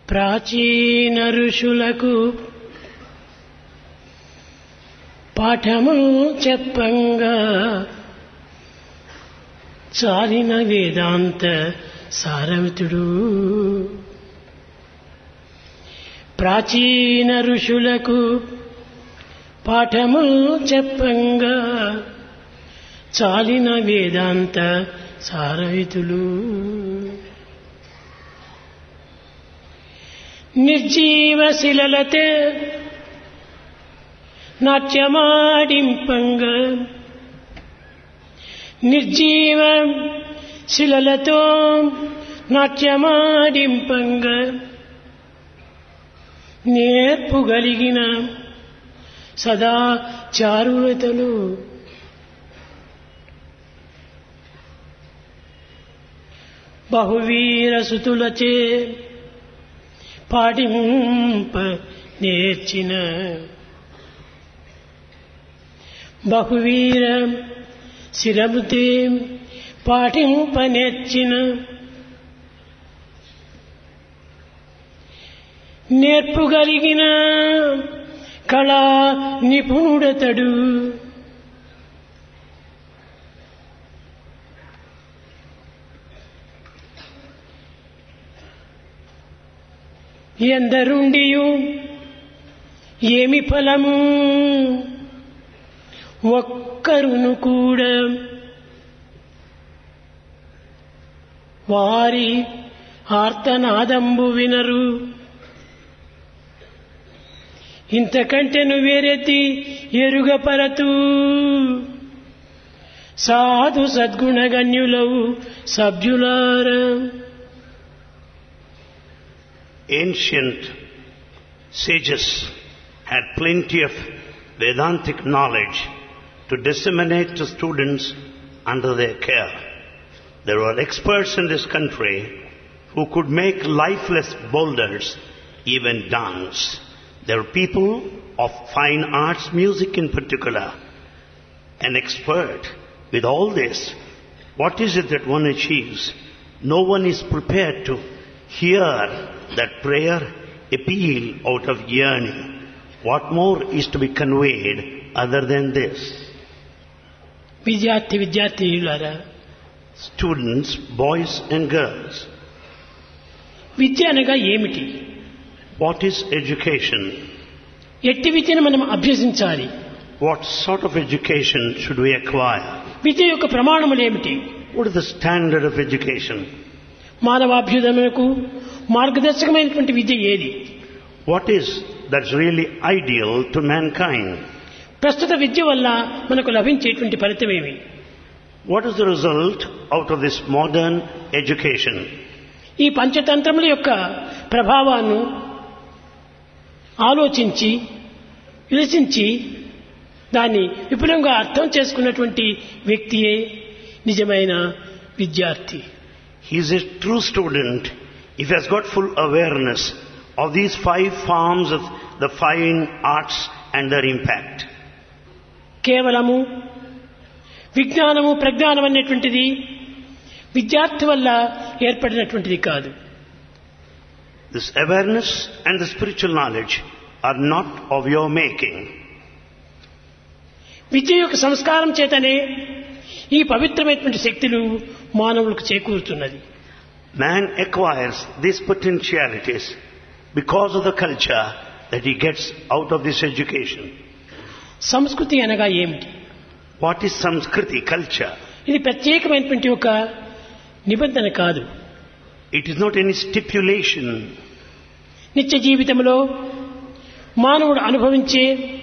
ప్రాచీన ఋషులకు పాఠము చెప్పంగా చాలిన వేదాంత సారమితుడు ప్రాచీన ఋషులకు పాఠము చెప్పంగా చాలిన వేదాంత సారహితులు నిర్జీవ శిలలతే నాట్యమాడింపంగా నిర్జీవ శిలలతో నాట్యమాడింపంగా నేర్పుగలిగిన సదా చారులతలు బహువీరసుతులచే పాడింప నేర్చిన బహువీర శిరముతే పాటింప నేర్చిన నేర్పుగలిగిన కళా నిపుణుడతడు ఎందరుండియు ఏమి ఫలము ఒక్కరును కూడా వారి ఆర్తనాదంబు వినరు ఇంతకంటెను వేరెత్తి ఎరుగపరతూ సాధు సద్గుణగణ్యులవు సభ్యులారా Ancient sages had plenty of Vedantic knowledge to disseminate to students under their care. There were experts in this country who could make lifeless boulders even dance. There were people of fine arts, music in particular. An expert with all this, what is it that one achieves? No one is prepared to hear that prayer appeal out of yearning. What more is to be conveyed other than this? విద్యార్థి విద్యార్థినులారా Students, boys and girls, విద్య అనగా ఏమిటి what is education? ఎట్టి విద్యను మనం అభ్యసించాలి What sort of education should we acquire? విద్య యొక్క ప్రమాణములు ఏమిటి What is the standard of education? మానవాభ్యుదమునకు మార్గదర్శకమైనటువంటి విద్య ఏది What is that's really ideal to mankind? ప్రస్తుత విద్య వల్ల మనకు లభించేటువంటి ఫలితమేమి What is the result out of this modern education? ఈ పంచతంత్రముల యొక్క ప్రభావాన్ని ఆలోచించి విలసించి దాన్ని విపులంగా అర్థం చేసుకున్నటువంటి వ్యక్తియే నిజమైన విద్యార్థి He is a true student if he has got full awareness of these five forms of the fine arts and their impact. కేవలము విజ్ఞానము ప్రజ్ఞానం అనేటువంటిది విద్యార్థి వల్ల ఏర్పడినటువంటిది కాదు This awareness and the spiritual knowledge are not of your making. విద్య యొక్క సంస్కారం చేతనే ఈ పవిత్రమైనటువంటి శక్తులు మానవులకు చేకూరుతున్నది Man acquires these potentialities because of the culture that he gets out of this education. సంస్కృతి అనగా ఏమిటి What is Samskriti, culture? ఇది ప్రత్యేకమైనటువంటి ఒక నిబంధన కాదు It is not any stipulation. నిత్య జీవితంలో మానవుడు అనుభవించే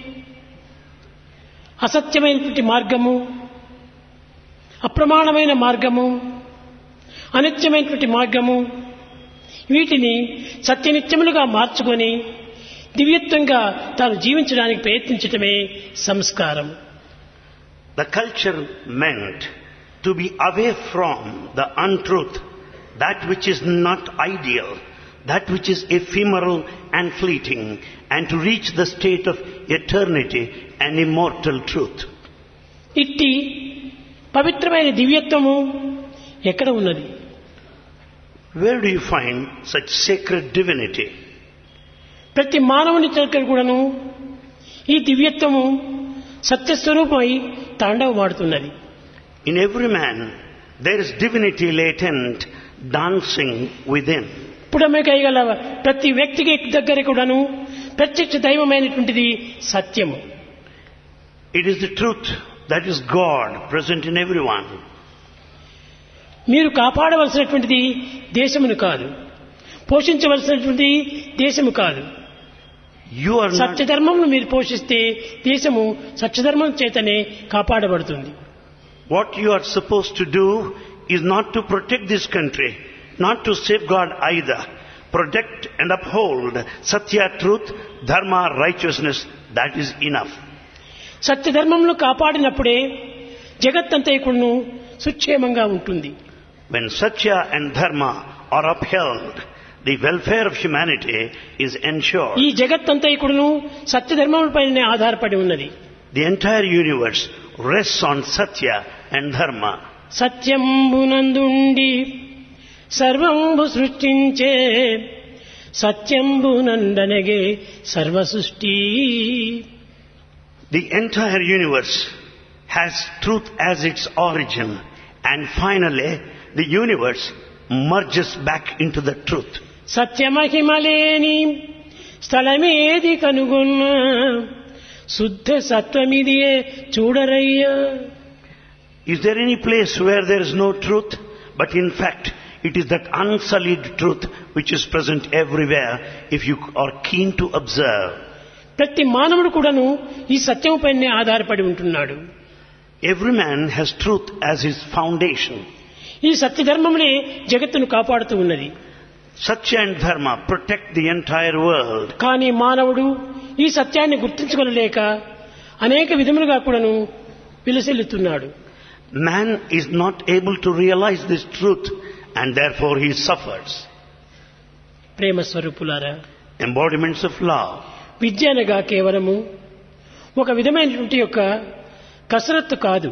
అసత్యమైనటువంటి మార్గము అప్రమాణమైన మార్గము అనిత్యమైనటువంటి మార్గము వీటిని సత్యనిత్యములుగా మార్చుకొని దివ్యత్వంగా తాను జీవించడానికి ప్రయత్నించటమే సంస్కారం The culture meant to be away from the untruth, that which is not ideal, that which is ephemeral and fleeting, and to reach the state of eternity and immortal truth. ఇట్టి పవిత్రమైన దివ్యత్వము ఎక్కడ ఉన్నది Where do you find such sacred divinity? ప్రతి మానవుని దగ్గర కూడాను ఈ దివ్యత్వము సత్యస్వరూపమై తాండవమాడుతున్నది In every man, there is divinity latent, dancing within. పుడమికైగల ప్రతి వ్యక్తికి దగ్గర కూడాను ప్రత్యక్ష దైవమైనటువంటిది సత్యము It is the truth that is God present in everyone. మీరు కాపాడవలసినటువంటిది దేశమును కాదు పోషించవలసినటువంటి దేశము కాదు You are not, సత్యధర్మమును మీరు పోషిస్తే దేశము సత్యధర్మం చేతనే కాపాడబడుతుంది what you are supposed to do is not to protect this country, not to safeguard either. Protect and uphold Satya, truth, Dharma, righteousness. That is enough. సత్యధర్మమును కాపాడినప్పుడే జగత్తంతైకుడును సుక్షేమంగా ఉంటుంది When Satya and Dharma are upheld, the welfare of humanity is ensured. ఈ జగత్తంతైకుడును సత్యధర్మములపైనే ఆధారపడి ఉన్నది The entire universe rests on Satya and Dharma. సత్యంబునందుండి సర్వంబు సృష్టించే సత్యంబునందనగే సర్వ సృష్టి The entire universe has truth as its origin and finally the universe merges back into the truth. సత్యమహిమలేని స్థలమేది కనుగొన్న శుద్ధ సత్వమిదియే చూడరయ్యా Is there any place where there is no truth? But in fact, it is that unsullied truth which is present everywhere if you are keen to observe. ప్రతి మానవుడు కూడాను ఈ సత్యముపైనే ఆధారపడి ఉంటున్నాడు Every man has truth as his foundation. ఈ సత్యధర్మమునే జగత్తును కాపాడుతూ ఉన్నది Satya and Dharma protect the entire world. కానీ మానవుడు ఈ సత్యాన్ని గుర్తించుకోలేక అనేక విధములుగా కూడాను విలసిల్లుతున్నాడు Man is not able to realize this truth and therefore he suffers. ప్రేమ స్వరూపులారా Embodiments of love. విద్య అనగా కేవలము ఒక విధమైనటువంటి యొక్క కసరత్తు కాదు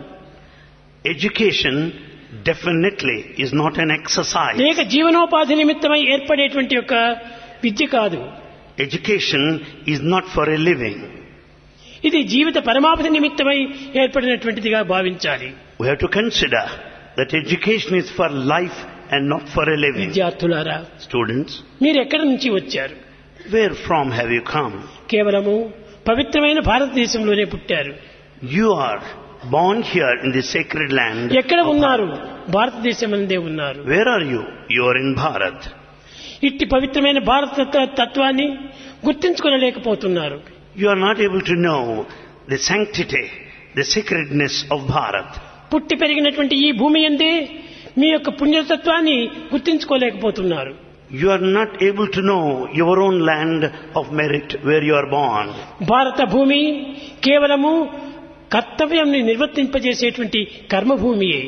Education definitely is not an exercise. లేక జీవనోపాధి నిమిత్తమై ఏర్పడేటువంటి యొక్క విద్య కాదు Education is not for a living. ఇది జీవిత పరమావధి నిమిత్తమై ఏర్పడినటువంటిదిగా భావించాలి We have to consider that education is for life and not for a living. విద్యార్థులారా Students, మీరు ఎక్కడి నుంచి వచ్చారు where from have you come? కేవలము పవిత్రమైన భారతదేశంలోనే పుట్టారు You are born here in the sacred land. ఎక్కడ of ఉన్నారు Bharat. భారతదేశం అందే ఉన్నారు Where are you? You are in Bharat. ఇట్టి పవిత్రమైన భారత తత్వ- తత్వాన్ని గుర్తించుకోలేకపోతున్నారు You are not able to know the sanctity, the sacredness of Bharat. పుట్టి పెరిగినటువంటి ఈ భూమి అందే మీ యొక్క పుణ్యతత్వాన్ని గుర్తించుకోలేకపోతున్నారు You are not able to know your own land of merit where you are born. భారత భూమి కేవలము కర్తవ్యాన్ని నిర్వర్తింపజేసేటువంటి కర్మభూమియే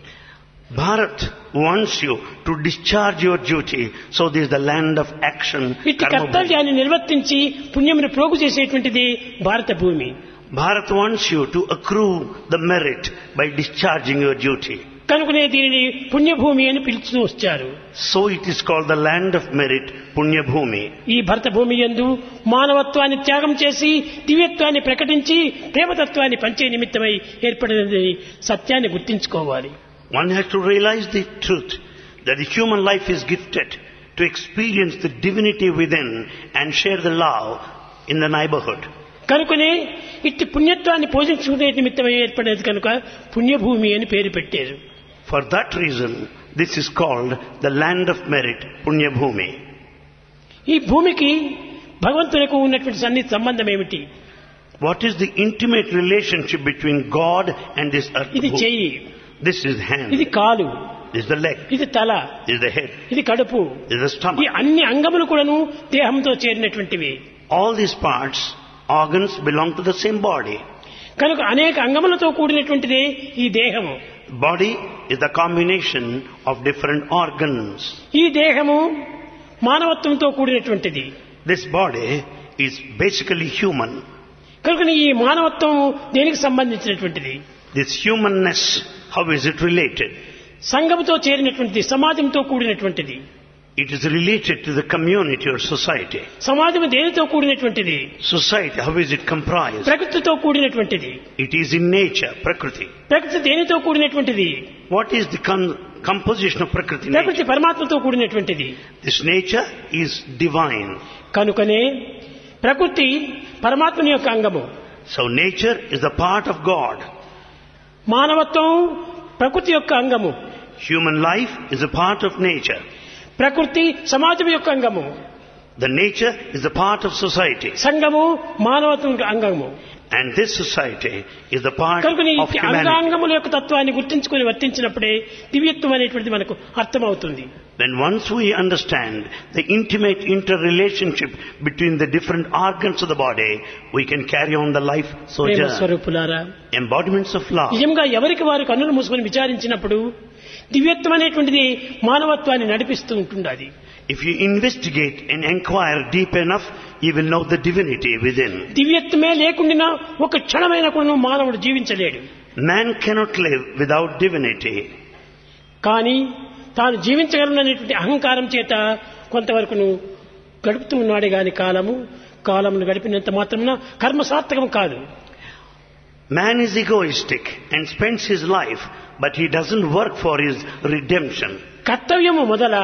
Bharat wants you to discharge your duty, so this is the land of action. ఇట్టి karma bhumi. కర్తవ్యాన్ని నిర్వర్తించి పుణ్యమును ప్రోగు చేసేటువంటిది భారత భూమి Bharat wants you to accrue the merit by discharging your duty. కనుకనే దీనిని పుణ్యభూమి అని పిలుస్తూ వచ్చారు So it is called the land of merit, Punya Bhumi. ఈ భరత భూమి యందు మానవత్వాన్ని త్యాగం చేసి దివ్యత్వాన్ని ప్రకటించి ప్రేమతత్వాన్ని పంచే నిమిత్తమై ఏర్పడినది సత్యాన్ని గుర్తించుకోవాలి One has to realize the truth that the human life is gifted to experience the divinity within and share the love in the neighborhood. కనుకనే ఇట్టి పుణ్యత్వాన్ని పోషించుకునే నిమిత్తమై ఏర్పడేది కనుక పుణ్యభూమి అని పేరు పెట్టారు For that reason, this is called the land of merit, Punya Bhumi. ఈ భూమికి భగవంతునికి ఉన్నటువంటి సన్నిధి సంబంధం ఏమిటి What is the intimate relationship between God and this earth? ఇది bhumi? చెయ్యి This is hand. ఇది కాలు This is the leg. ఇది తల This is the head. ఇది కడుపు This is the ఈ stomach. అన్ని అంగములు కూడాను దేహంతో చేరినటువంటివి All these parts, organs belong to the same body. కనుక అనేక అంగములతో కూడినటువంటిదే ఈ దేహము Body is the combination of different organs. ఈ దేహము మానవత్వంతో కూడినటువంటిది This body is basically human. కనుక ఈ మానవత్వం దేనికి సంబంధించినటువంటిది This humanness, how is it related? సంఘముతో చేరినటువంటిది సమాజంతో కూడినటువంటిది It is related to the community or society. సమాజం దేనితో కూడినటువంటిది Society, how is it comprised? ప్రకృతితో కూడినటువంటిది It is in nature, Prakriti. ప్రకృతి దేనితో కూడినటువంటిది What is the com- composition of Prakriti? nature? ప్రకృతి పరమాత్మతో కూడినటువంటిది This nature is divine. కనుకనే ప్రకృతి పరమాత్మని యొక్క అంగము So nature is a part of God. మానవత్వం ప్రకృతి యొక్క అంగము Human life is a part of nature. ప్రకృతి సమాజం యొక్క అంగము The nature is a part of society. సంఘము మానవత్వం యొక్క అంగము And this society is the part కనుక ఈ of humanity. అంగాంగముల యొక్క తత్వాన్ని గుర్తించుకొని వర్తించినప్పుడే దివ్యత్వం అనేటువంటిది మనకు అర్థమవుతుంది Then once we understand the intimate interrelationship between the different organs of the body, we can carry on the life Prema sojourn. స్వరూపులారా Embodiments of love. నిజంగా ఎవరికి వారు కన్నులు మూసుకొని విచారించినప్పుడు దివ్యత్వం అనేటువంటిది మానవత్వాన్ని నడిపిస్తూ ఉంటుంది If you investigate and inquire deep enough, you will know the divinity within. దివ్యత్వమే లేకుండా ఒక క్షణమైన కూడా మానవుడు జీవించలేడు Man cannot live without divinity. కానీ తాను జీవించగలననేటువంటి అహంకారం చేత కొంతవరకును గడుపుతూ ఉన్నాడే గాని కాలము కాలమును గడిపినంత మాత్రమున కర్మ సార్థకం కాదు Man is egoistic and spends his life, but he doesn't work for his redemption. కర్తవ్యము మొదల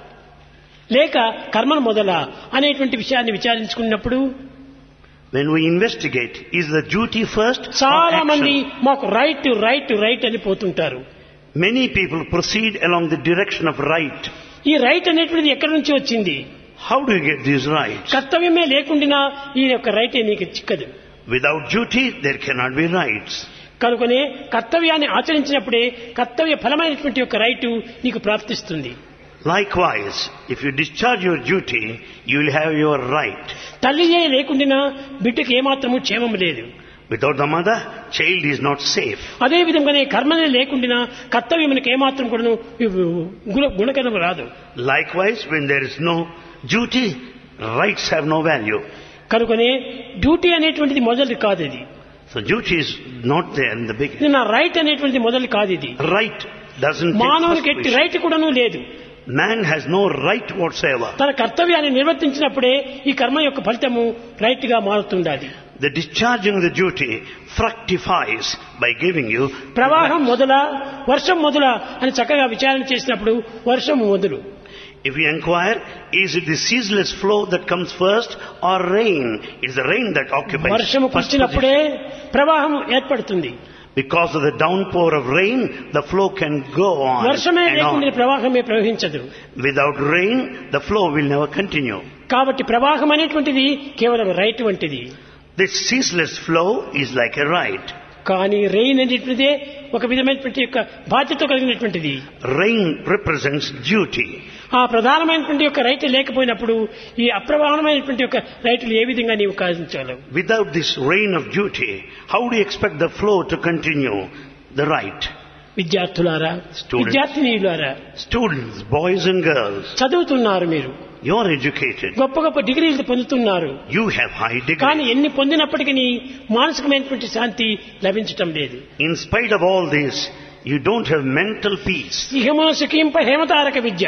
లేక కర్మను మొదల అనేటువంటి విషయాన్ని విచారించుకున్నప్పుడు When we investigate, is the duty first or చాలా మంది action? మాకు రైట్ రైట్ రైట్ అని పోతుంటారు Many people proceed along the direction of right. ఈ రైట్ అనేటువంటిది ఎక్కడి నుంచి వచ్చింది How do you get these rights? కర్తవ్యమే లేకుండా ఈ యొక్క రైటే నీకు చిక్కదు Without duty, there cannot be rights. కనుకనే కర్తవ్యాన్ని ఆచరించినప్పుడే కర్తవ్య ఫలమైనటువంటి యొక్క రైటు నీకు ప్రాప్తిస్తుంది Likewise, if you discharge your duty, you will have your right. తల్లియే లేకుండా బిడ్డకు ఏమాత్రము క్షేమం లేదు Without the mother, child is not safe. అదే విధంగానే కర్మనే లేకుండా కర్తవ్యమునకు ఏమాత్రం కూడా గుణకరం రాదు Likewise, when there is no duty, rights have no value. కనుకనే డ్యూటీ అనేటువంటిది మొదలు కాదు ఇది So duty is not there in the beginning. ఇది నా రైట్ అనేటువంటిది మొదలు కాదు ఇది Right doesn't take మానవునికి first ఎట్టి position. రైట్ కూడాను లేదు Man has no right whatsoever. తన కర్తవ్యాన్ని నిర్వర్తించినప్పుడే ఈ కర్మ యొక్క ఫలితము రైట్ గా మారుతుండాలి The discharging the duty fructifies by giving you ప్రవాహం మొదల వర్షం మొదల అని చక్కగా విచారణ చేసినప్పుడు వర్షం మొదలు If you inquire, is it the ceaseless flow that comes first or rain? It's the rain that occupies వర్షము first కురిచినప్పుడే position. ప్రవాహం ఏర్పడుతుంది Because of the downpour of rain, the flow can go on వర్షమే and లేకుండా on. ప్రవాహమే ప్రవహించదు Without rain, the flow will never continue. కాబట్టి ప్రవాహం అనేటువంటిది కేవలం రైట్ వంటిది This ceaseless flow is like a right. కానీ రెయిన్ అనేటువంటిదే ఒక విధమైనటువంటి యొక్క బాధ్యత కలిగినటువంటిది Rain represents duty. ఆ ప్రధానమైనటువంటి యొక్క రైతు లేకపోయినప్పుడు ఈ అప్రధానమైనటువంటి యొక్క రైతులు ఏ విధంగా నీవు కాదించగలవు Without this rain of duty, how do you expect the flow to continue? The right. విద్యార్థులారా Students. విద్యార్థినీయులారా Students, boys and girls, చదువుతున్నారు మీరు you're educated. గొప్ప గొప్ప డిగ్రీలు పొందుతున్నారు You have high కానీ degree. ఎన్ని పొందినప్పటికీ మానసికమైనటువంటి శాంతి లభించటం లేదు In spite of all this, you don't have mental peace. ఇహమున సుఖింప హేమతారక Vidya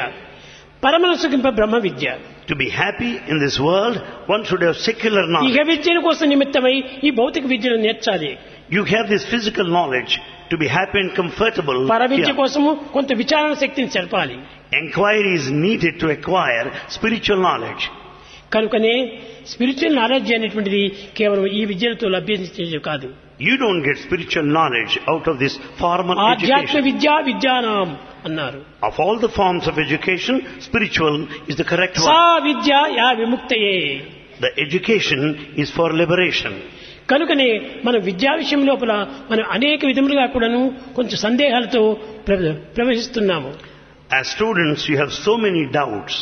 పరమన సుఖింప Brahma Vidya To be happy in this world, one should have secular ఇహ knowledge. విద్యను కోసం నిమిత్తమై ఈ భౌతిక విద్యను నేర్చాలి You have this physical knowledge to be happy and comfortable. పర విద్య here. కోసము కొంత విచారణ శక్తిని జరపాలి Enquiry is needed to acquire spiritual knowledge. కనుకనే స్పిరిచువల్ నాలెడ్జ్ అనేటువంటిది కేవలం ఈ విద్యలతో లభ్యించేది కాదు You don't get spiritual knowledge out of this formal ఆధ్యాత్మ education. విద్యా విద్యానాం అన్నారు Of all the forms of education, spiritual is the correct సా one. విద్య యా విముక్తయే The education is for liberation. కనుకనే మన విద్యా విషయం లోపల మనం అనేక విధములుగా కూడాను కొంచెం సందేహాలతో ప్ర- ప్రవహిస్తున్నాము As students, you have so many doubts.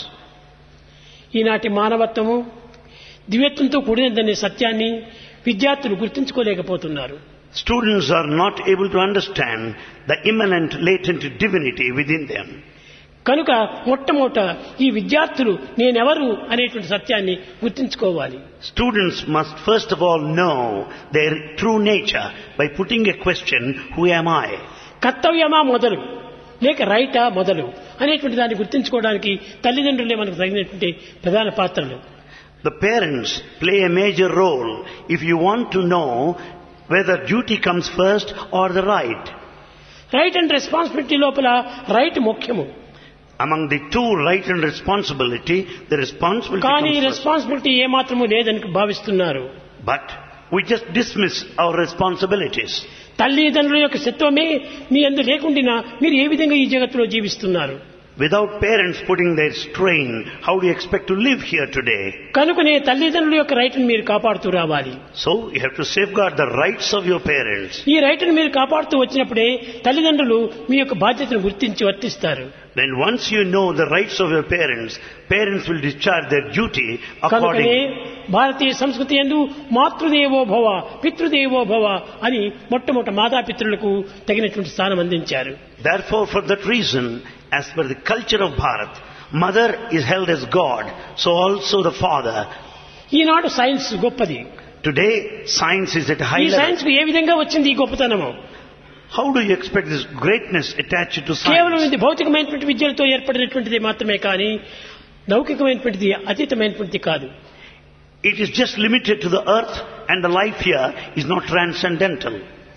ఈనాటి మానవత్వము దివ్యత్వంతో కూడినదనే సత్యాన్ని విద్యార్థులు గుర్తించుకోలేకపోతున్నారు Students are not able to understand the immanent latent divinity within them. కనుక మొట్టమొదట ఈ విద్యార్థులు నేనెవరు అనేటువంటి సత్యాన్ని గుర్తించుకోవాలి Students must first of all know their true nature by putting a question, who am I? కర్తవ్యమా మొదలు లేక రైటా మొదలు అనేటువంటి దాన్ని గుర్తించుకోవడానికి తల్లిదండ్రులే మనకు తగినటువంటి ప్రధాన పాత్రలు The parents play a major role if you want to know whether duty comes first or the right. Right and responsibility లోపల రైట్ ముఖ్యము Among the two right and responsibility, the responsibility కానీ comes first. రెస్పాన్సిబిలిటీ ఏమాత్రము లేదని భావిస్తున్నారు But we just dismiss our responsibilities. తల్లిదండ్రుల యొక్క సత్వమే మీ అందు లేకుండా మీరు ఏ విధంగా ఈ జగత్తులో జీవిస్తున్నారు Without parents putting their strain, how do you expect to live here today? కనుకనే తల్లిదండ్రుల యొక్క రైట్ని మీరు కాపాడుతూ రావాలి So you have to safeguard the rights of your parents. ఈ రైట్ని మీరు కాపాడుతూ వచ్చినప్పుడే తల్లిదండ్రులు మీ యొక్క బాధ్యతను గుర్తించి వర్తిస్తారు Then once you know the rights of your parents, parents will discharge their duty కనుకనే accordingly. భారతీయ సంస్కృతి ఎందు మాతృదేవో భవ పితృదేవో భవ అని మొట్టమొదటి మాతాపితృలకు తగినటువంటి స్థానం అందించారు Therefore, for that reason, as per the culture of Bharat, mother is held as God, so also the father. ఈనాడు సైన్స్ గొప్పది Today, science is at a high ఈ level. సైన్స్ కు ఏ విధంగా వచ్చింది ఈ గొప్పతనము How do you expect this greatness attached to కేవలం science? ఇది భౌతికమైనటువంటి విద్యలతో ఏర్పడినటువంటిది మాత్రమే కానీ లౌకికమైనటువంటిది అతీతమైనటువంటిది కాదు It is just limited to the earth and the life here is not transcendental.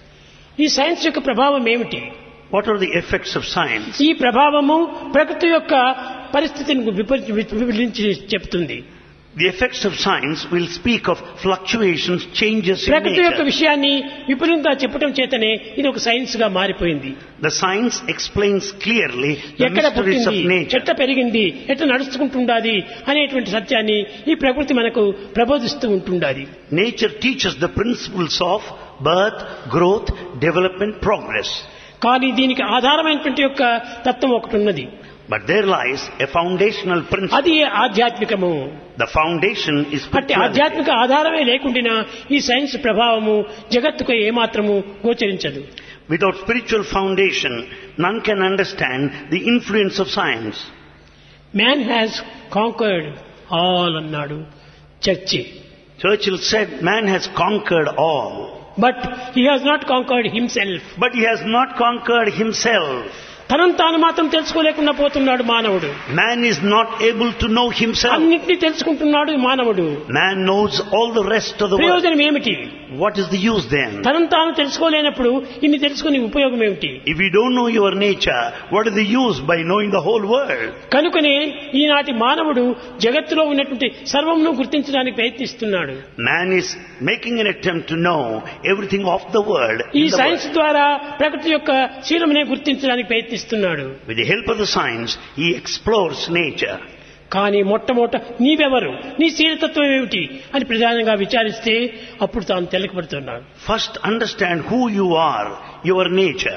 ఈ సైన్స్ యొక్క ప్రభావం ఏమిటి What are the effects of science? ఈ ప్రభావము ప్రకృతి యొక్క పరిస్థితిని విపరి- వివరించి చెప్తుంది The effects of science will speak of fluctuations, changes in ప్రకృతి యొక్క nature. విషయాన్ని విపులంగా చెప్పడం చేతనే ఇది ఒక సైన్స్ గా మారిపోయింది The science explains clearly the ఎక్కడ mysteries of పుట్టింది nature. ఎట్ట పెరిగింది ఎట్ట నడుచుకుంటుండాది అనేటువంటి సత్యాన్ని ఈ ప్రకృతి మనకు ప్రబోధిస్తూ ఉంటుండాది Nature teaches the principles of birth, growth, development, progress. కానీ దీనికి ఆధారమైనటువంటి యొక్క తత్వం ఒకటి ఉన్నది But there lies a foundational principle. అది ఆధ్యాత్మికము The foundation is అట్టి spirituality. ఆధ్యాత్మిక ఆధారమే లేకుండా ఈ సైన్స్ ప్రభావము జగత్తుకు ఏమాత్రము గోచరించదు Without spiritual foundation, none can understand the influence of science. Man has conquered all అన్నాడు చర్చి Churchill said, man has conquered all. But he has not conquered himself But he has not conquered himself. తనను తాను మాత్రం తెలుసుకోలేకుండా పోతున్నాడు మానవుడు Man is not able to know himself. అన్నింటినీ తెలుసుకుంటున్నాడు ఈ మానవుడు Man knows all the rest of the world. ప్రయోజనం ఏమిటి What is the use then? తనను తాను తెలుసుకోలేనప్పుడు ఇన్ని తెలుసుకునే ఉపయోగం ఏమిటి If you don't know your nature, what is the use by knowing the whole world? కనుకనే ఈనాటి మానవుడు జగత్తులో ఉన్నటువంటి సర్వమును గుర్తించడానికి ప్రయత్నిస్తున్నాడు Man is making an attempt to know everything of the world. ఈ in the సైన్స్ world. ద్వారా ప్రకృతి యొక్క శీలమునే గుర్తించడానికి ప్రయత్నిస్తున్నాడు With the help of the science, he explores nature. కానీ మొట్టమొదట నీవెవరు నీ శీలతత్వం ఏమిటి అని ప్రధానంగా విచారిస్తే అప్పుడు తాను తెలకబడుతున్నాడు First understand who you are, your nature.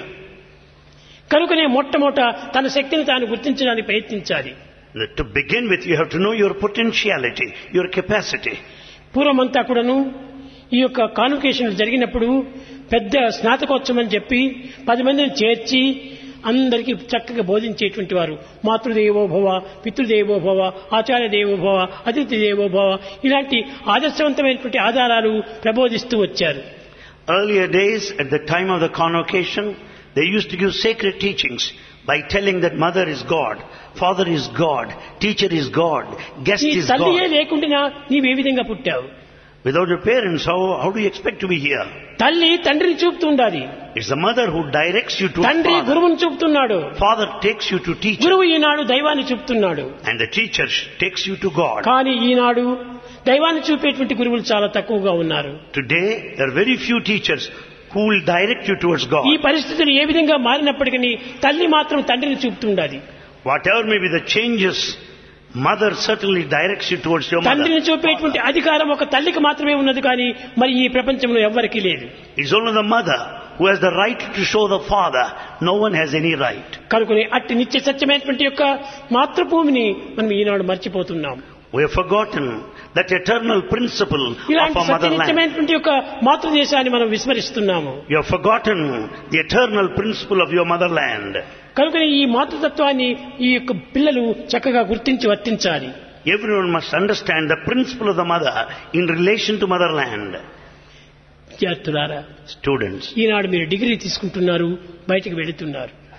కనుకనే మొట్టమొదట తన శక్తిని తాను గుర్తించడానికి ప్రయత్నించాలి To begin with, you have to know your potentiality, your capacity. పూర్వమంతా కూడాను ఈ యొక్క కాన్వకేషన్ జరిగినప్పుడు పెద్ద స్నాతకోత్సవం అని చెప్పి పది మందిని చేర్చి అందరికీ చక్కగా బోధించేటువంటి వారు మాతృదేవో భవ పితృదేవో భవ ఆచార్య దేవో భవ అతిథి దేవో భవ ఇలాంటి ఆదర్శవంతమైనటువంటి ఆధారాలు ప్రబోధిస్తూ వచ్చారు Earlier days, at the time of the convocation, they used to give sacred teachings by telling that mother is God, father is God, teacher is God, guest నీ is తల్లియే God. లేకుండా నీవే విధంగా పుట్టావు Without your parents, how, how do you expect to be here? తల్లి తండ్రిని చూపుతూ ఉండాలి It's the mother who directs you to a తండ్రి father. గురువుని చూపుతున్నాడు Father takes you to teacher, గురువు ఈనాడు దైవాన్ని చూపుతున్నాడు and the teacher takes you to God. కానీ ఈనాడు దైవాన్ని చూపేటువంటి గురువులు చాలా తక్కువగా ఉన్నారు Today, there are very few teachers who will direct you towards God. ఈ పరిస్థితులు ఏ విధంగా మారినప్పటికీ తల్లి మాత్రం తండ్రిని చూపుతుండాలి Whatever may be the changes, mother certainly directs you towards your mother. తండ్రిని చూపేటువంటి అధికారం ఒక తల్లికి మాత్రమే ఉన్నది కానీ మరి ఈ ప్రపంచంలో ఎవ్వరికీ లేదు It's only the mother who has the right to show the father. No one has any right. కనుకొని అట్టి నిత్య సత్యమైనటువంటి యొక్క మాతృభూమిని మనం ఈనాడు మర్చిపోతున్నాం We have forgotten that eternal principle of ఇలాంటి our motherland. సత్యనిత్యమైనటువంటి యొక్క మాతృదేశాన్ని మనం విస్మరిస్తున్నాము You have forgotten the eternal principle of your motherland. కనుక ఈ మాతృతత్వాన్ని ఈ యొక్క పిల్లలు చక్కగా గుర్తించి వర్తించాలి Everyone must understand the principle of the mother in relation to motherland. విద్యార్థులారా Students, ఈనాడు మీరు డిగ్రీ తీసుకుంటున్నారు బయటికి వెళుతున్నారు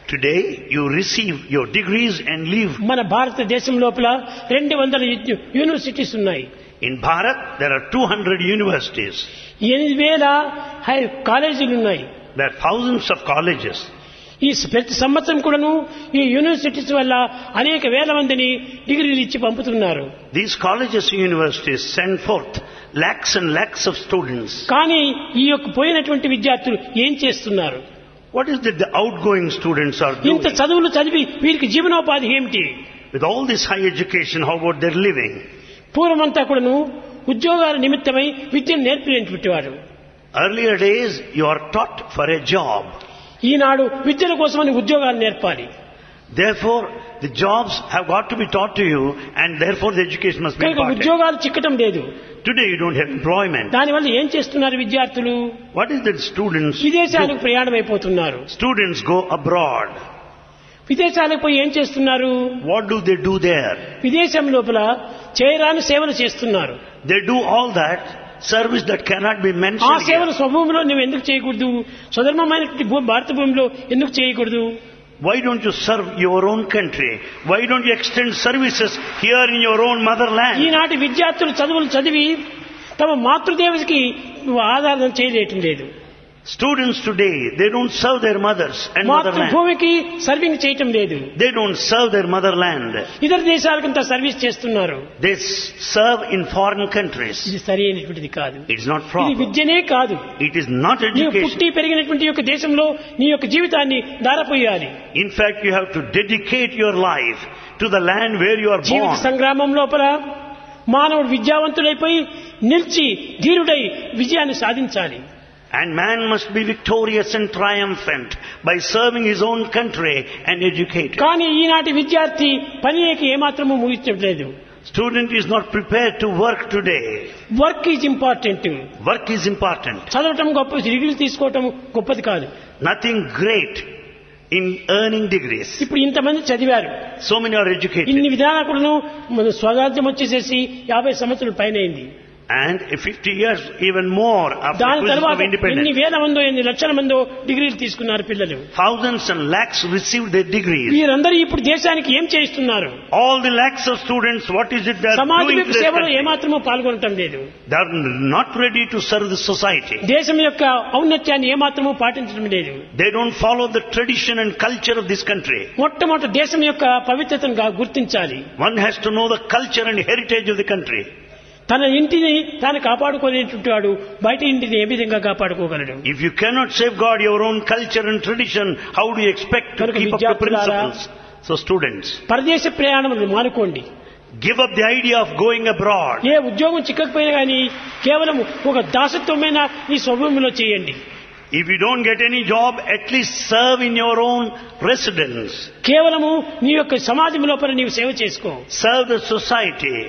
Today, you receive your degrees and leave. మన భారతదేశం లోపల రెండు వందల యూనివర్సిటీస్ ఉన్నాయి In Bharat, there are 200 universities. ఎనిమిది వేల హై కాలేజీలు ఉన్నాయి There are thousands of colleges. ఈ స- ప్రతి సంవత్సరం కూడాను ఈ యూనివర్సిటీస్ వల్ల అనేక వేల మందిని డిగ్రీలు ఇచ్చి పంపుతున్నారు These colleges and universities send forth lakhs and lakhs of students. కానీ ఈ యొక్క పోయినటువంటి విద్యార్థులు ఏం చేస్తున్నారు What is it the outgoing students are doing? ఇంత చదువులు చదివి వీరికి జీవనోపాధి ఏమిటి With all this high education, how about their living? పూర్వమంతా కూడాను ఉద్యోగాల నిమిత్తమై విద్యను నేర్పినటువంటి వారు Earlier days, you are taught for a job. ఈనాడు విద్యల కోసమని ఉద్యోగాలు నేర్పాలి Therefore, the jobs have got to be taught to you and therefore the education must be కనుక imparted. ఉద్యోగాలు చిక్కటం లేదు Today you don't have employment. దానివల్ల ఏం చేస్తున్నారు విద్యార్థులు What is that students విదేశాలకు do? ప్రయాణం అయిపోతున్నారు Students go abroad. విదేశాలకు పోయి ఏం చేస్తున్నారు What do they do there? విదేశం లోపల చేయరాని సేవలు చేస్తున్నారు They do all that service that cannot be ఆ mentioned సేవలు here. స్వభూమిలో నువ్వు ఎందుకు చేయకూడదు స్వధర్మమైనటువంటి భూ భారత భూమిలో ఎందుకు చేయకూడదు Why don't you serve your own country? Why don't you extend services here in your own motherland? ఈనాటి విద్యార్థులు చదువులు చదివి తమ మాతృదేవతకి ఆధారం చేయలేటం లేదు Students today, they don't serve their mothers and motherland. మాతృభూమికి సర్వింగ్ చేయటం లేదు They don't serve their motherland. ఇతర దేశాలకంతా సర్వీస్ చేస్తున్నారు They s- serve in foreign countries. ఇది సరి అయినటువంటిది కాదు It's not ఇది proper. విద్యనే కాదు It is not నీవు education. పుట్టి పెరిగినటువంటి యొక్క దేశంలో నీ యొక్క జీవితాన్ని దారపోయాలి In fact, you have to dedicate your life to the land where you are Jeevitha born. సంగ్రామం లోపల మానవుడు విద్యావంతుడైపోయి నిలిచి ధీరుడై విజయాన్ని సాధించాలి And man must be victorious and triumphant by serving his own country and educated. కానీ ఈనాటి విద్యార్థి పనికి ఏమాత్రము ముగించట్లేదు Student is not prepared to work today. Work is important Work is important. చదవటం గొప్ప డిగ్రీలు తీసుకోవటం గొప్పది కాదు Nothing great in earning degrees. ఇప్పుడు ఇంతమంది చదివారు So many are educated. ఇన్ని విధానకులను మన స్వరాజ్యం వచ్చేసేసి యాభై సంవత్సరాల పైన అయింది And 50 years, even more, after దాని acquisition తర్వాత of ఎన్ని independence, వేల మందో ఎన్ని లక్షల మందో డిగ్రీలు తీసుకున్నారు పిల్లలు thousands and lakhs received their degrees. వీరందరూ ఇప్పుడు దేశానికి ఏం చేస్తున్నారు All the lakhs of students, what is it they are సమాజం doing యొక్క to their సేవలో country? ఏమాత్రమూ పాల్గొనటం లేదు They are not ready to serve the society. దేశం యొక్క ఔన్నత్యాన్ని ఏమాత్రమూ పాటించడం లేదు They don't follow the tradition and culture of this country. మొట్టమొదటి దేశం యొక్క పవిత్రతను గా- గుర్తించాలి One has to know the culture and heritage of the country. తన ఇంటిని తాను కాపాడుకోలేటువంటి వాడు బయట ఇంటిని ఏ విధంగా కాపాడుకోగలడు If you cannot safeguard your own culture and tradition, how do you expect to కనుక keep up the విద్యార్థులారా, principles? So students, పరదేశ ప్రయాణములు మానుకోండి give up the idea of going abroad. ఏ ఉద్యోగం చిక్కకపోయినా కానీ కేవలం ఒక దాసత్వమైన ఈ స్వభూమిలో చేయండి If you don't get any job, at least serve in your own residence. కేవలము నీ యొక్క సమాజం లోపల నీవు సేవ చేసుకో Serve the society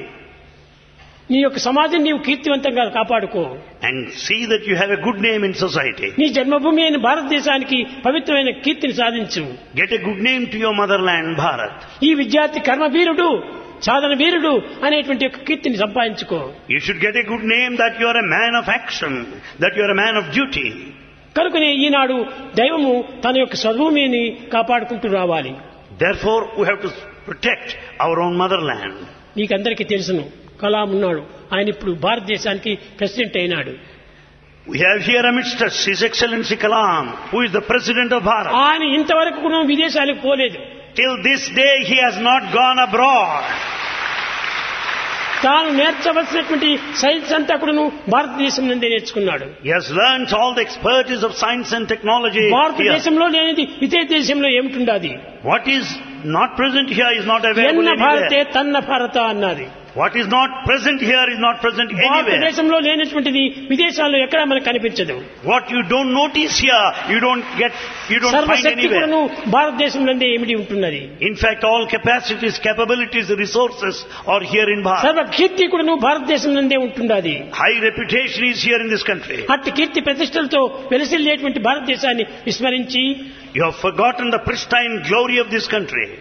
నీ యొక్క సమాజం నీవు కీర్తివంతంగా కాపాడుకో and see that you have a good name in society. నీ జన్మభూమి అయిన భారతదేశానికి పవిత్రమైన కీర్తిని సాధించు Get a good name to your motherland, Bharat. ఈ విద్యార్థి కర్మవీరుడు సాధన వీరుడు అనేటువంటి యొక్క కీర్తిని సంపాదించుకో You should get a good name that you are a man of action, that you are a man of duty. కనుకనే ఈనాడు దైవము తన యొక్క స్వభూమిని కాపాడుకుంటూ రావాలి Therefore, we have to protect our own motherland. నీకందరికీ తెలుసును కలాం ఉన్నాడు ఆయన ఇప్పుడు భారతదేశానికి ప్రెసిడెంట్ అయినాడు We have here amidst us His Excellency Kalam, who is the President of Bharat. ఆయన ఇంతవరకు కూడా విదేశాలకు పోలేదు Till this day, he has not gone abroad. తాను నేర్చవలసినటువంటి సైన్స్ అంతా కూడాను భారతదేశం నుండి నేర్చుకున్నాడు He has learnt all the expertise of science and technology here. భారతదేశంలో లేనిది ఇతర దేశంలో ఏమిటుండాది What is not present here is not available ఎన్న భారతే anywhere. తన్న భారత అన్నది What is not present here is not present anywhere. భారతదేశంలో లేనటువంటిది విదేశాల్లో ఎక్కడా మనకు కనిపించదు What you don't notice here, you don't get, you don't find సర్వశక్తి anywhere. కూడాను భారతదేశంలోనే ఏమిటి ఉంటున్నది In fact, all capacities, capabilities, resources are here in Bharat. సర్వ కీర్తి కూడాను భారతదేశం నుండే ఉంటున్నది High reputation is here in this country. అట్టి కీర్తి ప్రతిష్టలతో వెలసిల్లేటువంటి భారతదేశాన్ని విస్మరించి You have forgotten the pristine glory of this country.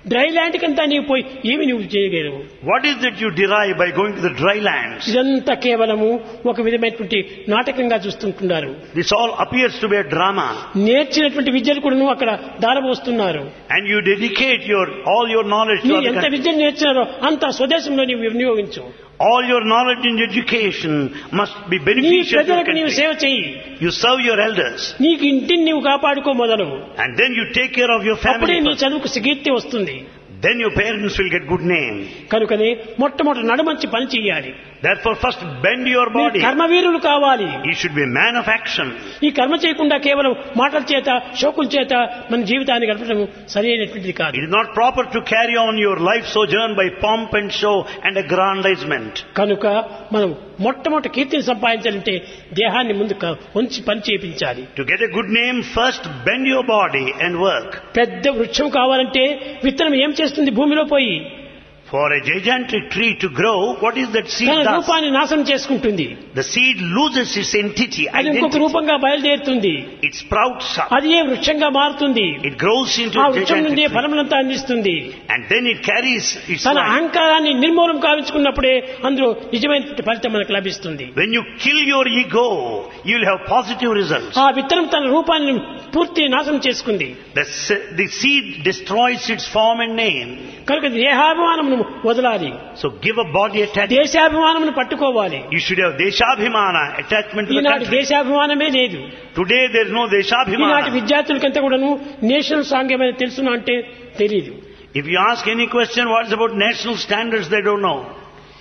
Dry land కంతా నీవు పోయి ఏమి నువ్వు చేయగలవు What is that you derive by going to the dry lands? ఇదంతా కేవలము ఒక విధమైనటువంటి నాటకంగా చూస్తుంటున్నారు This all appears to be a drama. నేర్చినటువంటి విద్యలు కూడా నువ్వు అక్కడ దారబోస్తున్నారు And you dedicate your, all your knowledge to మీరు other ఎంత countries. విద్యను నేర్చినారో అంత స్వదేశంలో నీవు వినియోగించు All your knowledge and education must be నీ beneficial to your ప్రజలకు నీవు country. సేవ చెయ్యి You serve your elders. నీకు ఇంటిని నీవు కాపాడుకో మొదలు And then you take care of your అప్పుడే family నీ first. చదువుకు కీర్తి వస్తుంది Then your parents will get good name. కనుకనే మొట్టమొదటి నడుమంచి పని చెయ్యాలి Therefore first bend your మీరు body. కర్మవీరులు కావాలి You should be a man of action. ఈ కర్మ చేయకుండా కేవలం మాటల చేత షోకుల చేత మన జీవితాన్ని గడపడం సరైనటువంటిది కాదు It is not proper to carry on your life sojourn by pomp and show and aggrandizement. కనుక మనం మొట్టమొదటి కీర్తిని సంపాదించాలంటే దేహాన్ని ముందు క- ఉంచి పని చేయించాలి To get a good name, first bend your body and work. పెద్ద వృక్షం కావాలంటే విత్తనం ఏం చేస్తుంది భూమిలో పోయి For a gigantic tree to grow, what is that seed తన does? రూపాన్ని నాశనం చేసుకుంటుంది The seed loses its entity, అది ఇంకొక identity. రూపంగా బయలుదేరుతుంది It sprouts up. అది ఏ వృక్షంగా మారుతుంది It grows into ఆ a వృక్షం నుండి gigantic tree. ఫలములంతా అందిస్తుంది And then it carries its తన life. అహంకారాన్ని నిర్మూలం కావించుకున్నప్పుడే అందులో నిజమైన ఫలితం మనకు లభిస్తుంది When you kill your ego, you will have positive results. ఆ విత్తనం తన రూపాన్ని పూర్తి నాశనం చేసుకుంది The, se- the seed destroys its form and name. కనుక దేహాభిమానమును వదలాలి So give a body attachment. దేశాభిమానమును పట్టుకోవాలి You should have deshabhimana, attachment to the ఈనాటి country. దేశాభిమానమే లేదు Today there is no ఈనాటి deshabhimana. విద్యార్థులకంతా కూడాను నేషనల్ సాంగ్ ఏమైనా తెలుసునా అంటే తెలియదు If you ask any question what is about national standards, they don't know.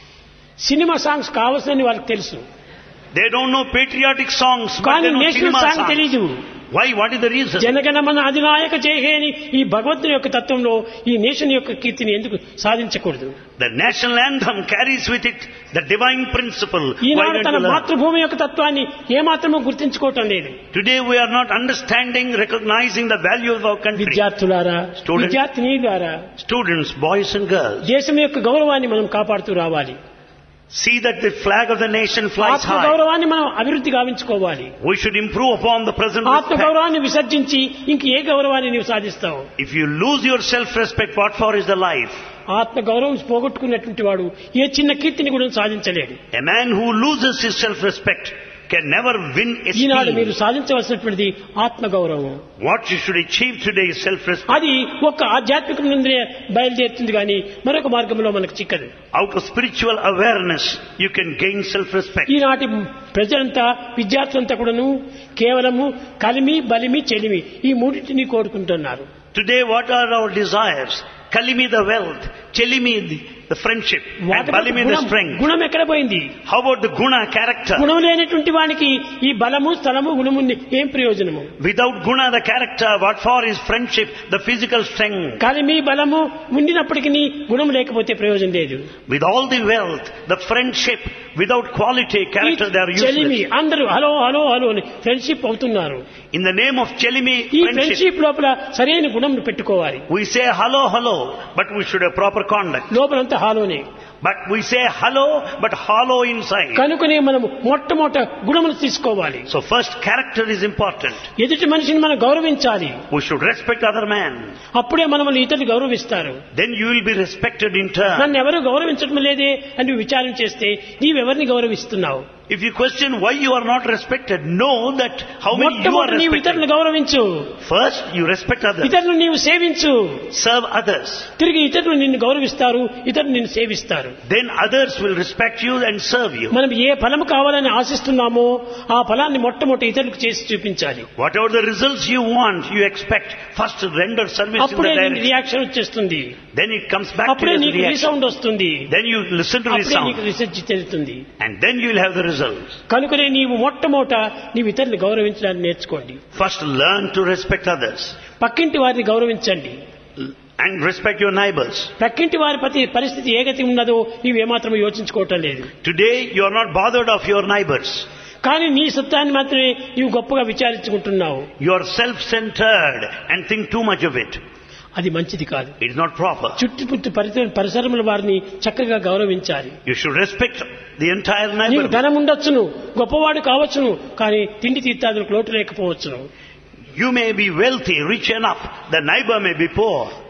Cinema songs కావాల్సినని వాళ్ళకి తెలుసు They don't know patriotic songs, but కానీ they know national cinema song songs. తెలీదు Why? What is the reason? Jana Gana Mana అధినాయక జయహేని ఈ భగవంతుని యొక్క తత్వంలో ఈ నేషన్ యొక్క కీర్తిని ఎందుకు సాధించకూడదు The national anthem carries with it the divine principle. Why Eenadu don't తన you learn? మాతృభూమి యొక్క తత్వాన్ని ఏమాత్రమూ గుర్తించుకోవటం లేదు Today we are not understanding, recognizing the value of our country. విద్యార్థులారా Students. విద్యార్థినీలారా Students, boys and girls, దేశం యొక్క గౌరవాన్ని మనం కాపాడుతూ రావాలి see that the flag of the nation flies ఆత్మ high. గౌరవాన్ని మనం అభివృద్ధి గావించుకోవాలి We should improve upon the present ఆత్మ respect. గౌరవాన్ని విసర్జించి ఇంక ఏ గౌరవాన్ని నీవు సాధిస్తావు If you lose your self-respect, what for is the life? ఆత్మ గౌరవం పోగొట్టుకున్నటువంటి వాడు ఏ చిన్న కీర్తిని కూడా సాధించలేడు A man who loses his self-respect can never win ఈనాడు మీరు esteem. సాధించవలసినటువంటిది ఆత్మ గౌరవం What you should achieve today is self-respect. అది ఒక ఆధ్యాత్మిక నుండి బయలుదేరుతుంది కానీ మరొక మార్గంలో మనకు చిక్కదు Out of spiritual awareness, you can gain self-respect. ఈనాటి ప్రజలంతా విద్యార్థులంతా కూడాను కేవలము కలిమి బలిమి చెలిమి ఈ మూడింటిని కోరుకుంటున్నారు Today, what are our desires? Kalimi the wealth, Chelimi the, the friendship, and వాటి Balimi the గుణం- strength. గుణం ఎక్కడ పోయింది How about the guna character? గుణం లేనటువంటి వానికి ఈ బలము స్థలము గుణము ఏం ప్రయోజనము Without guna the character, what for is friendship, the physical strength? కలిమి బలము ఉండినప్పటికీ గుణం లేకపోతే ప్రయోజనం లేదు With all the wealth, the friendship, without quality, ఈ character, they are చెలిమి useless. అందరూ హలో హలో హలో అని ఫ్రెండ్షిప్ అవుతున్నారు In the name of Chelimi ఈ friendship, ఫ్రెండ్షిప్ లోపల సరైన గుణం పెట్టుకోవాలి we say hello, hello, but we should have proper conduct. లోపలంతా హాలోనే But we say hello, but hollow inside. కనుకనే మనము మొట్టమొదట గుణములు తీసుకోవాలి So first character is important. ఎదుటి మనిషిని మనం గౌరవించాలి We should respect other man. అప్పుడే మనల్ని ఇతరులు గౌరవిస్తారు Then you will be respected in turn. నన్ను ఎవరు గౌరవించడం లేదే అని నువ్వు విచారం చేస్తే నీవెవరిని గౌరవిస్తున్నావు If you question why you are not respected, know that how many you are మొట్టమొదటి నీవు ఇతరులను respected. గౌరవించు First, you respect others. ఇతరులను నీవు సేవించు Serve others. తిరిగి ఇతరులు నిన్ను గౌరవిస్తారు ఇతరులు నిన్ను సేవిస్తారు Then others will respect you and serve you. మనం ఏ ఫలం కావాలని ఆశిస్తున్నామో ఆ ఫలాన్ని మొట్టమొదటి ఇతరులకు చేసి చూపించాలి Whatever the results you want, you expect, first render service in అప్పుడే the నీకు direction. రియాక్షన్ వచ్చేస్తుంది Then it comes back to అప్పుడే you as నీకు reaction. రీసౌండ్ వస్తుంది Then you listen to అప్పుడే నీకు resound. రీసెర్చ్ తెలుస్తుంది And then you will have the results. కనుకనే నీవు మొట్టమొదట నీవు ఇతరులు గౌరవించడానికి నేర్చుకోండి First learn to respect others. పక్కింటి వారిని గౌరవించండి And respect your neighbors. పక్కింటి వారి ప్రతి పరిస్థితి ఏ గతి ఉన్నదో నీవు ఏమాత్రం యోచించుకోవటం లేదు Today you are not bothered of your neighbors. కానీ నీ సత్యాన్ని మాత్రమే నీవు గొప్పగా విచారించుకుంటున్నావు You are self-centered and think too much of it. అది మంచిది కాదు It is not proper. చుట్టుపుట్టు పరిసర పరిసరముల వారిని చక్కగా గౌరవించాలి You should respect the entire నీకు neighborhood. ధనం ఉండొచ్చును గొప్పవాడు కావచ్చును కానీ తిండి తీర్థాదులకు లోటు లేకపోవచ్చును You may be wealthy, rich enough. The neighbor may be poor.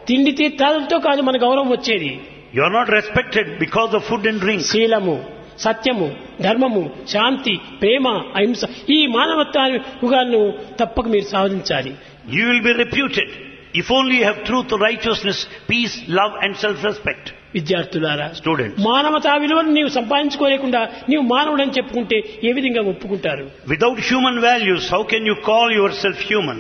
తిండి తీర్థాలతో కాదు మన గౌరవం వచ్చేది You are not respected because of food and drink. శీలము సత్యము ధర్మము శాంతి ప్రేమ అహింస ఈ మానవత్వాన్ని యుగాలను తప్పక మీరు సాధించాలి You will be reputed if only you have truth, righteousness, peace, love and self-respect. విద్యార్థులారా Students, మానవతా విలువను నీవు సంపాదించుకోలేకుండా నీవు మానవుడని చెప్పుకుంటే ఏ విధంగా ఒప్పుకుంటారు without human values, how can you call yourself human?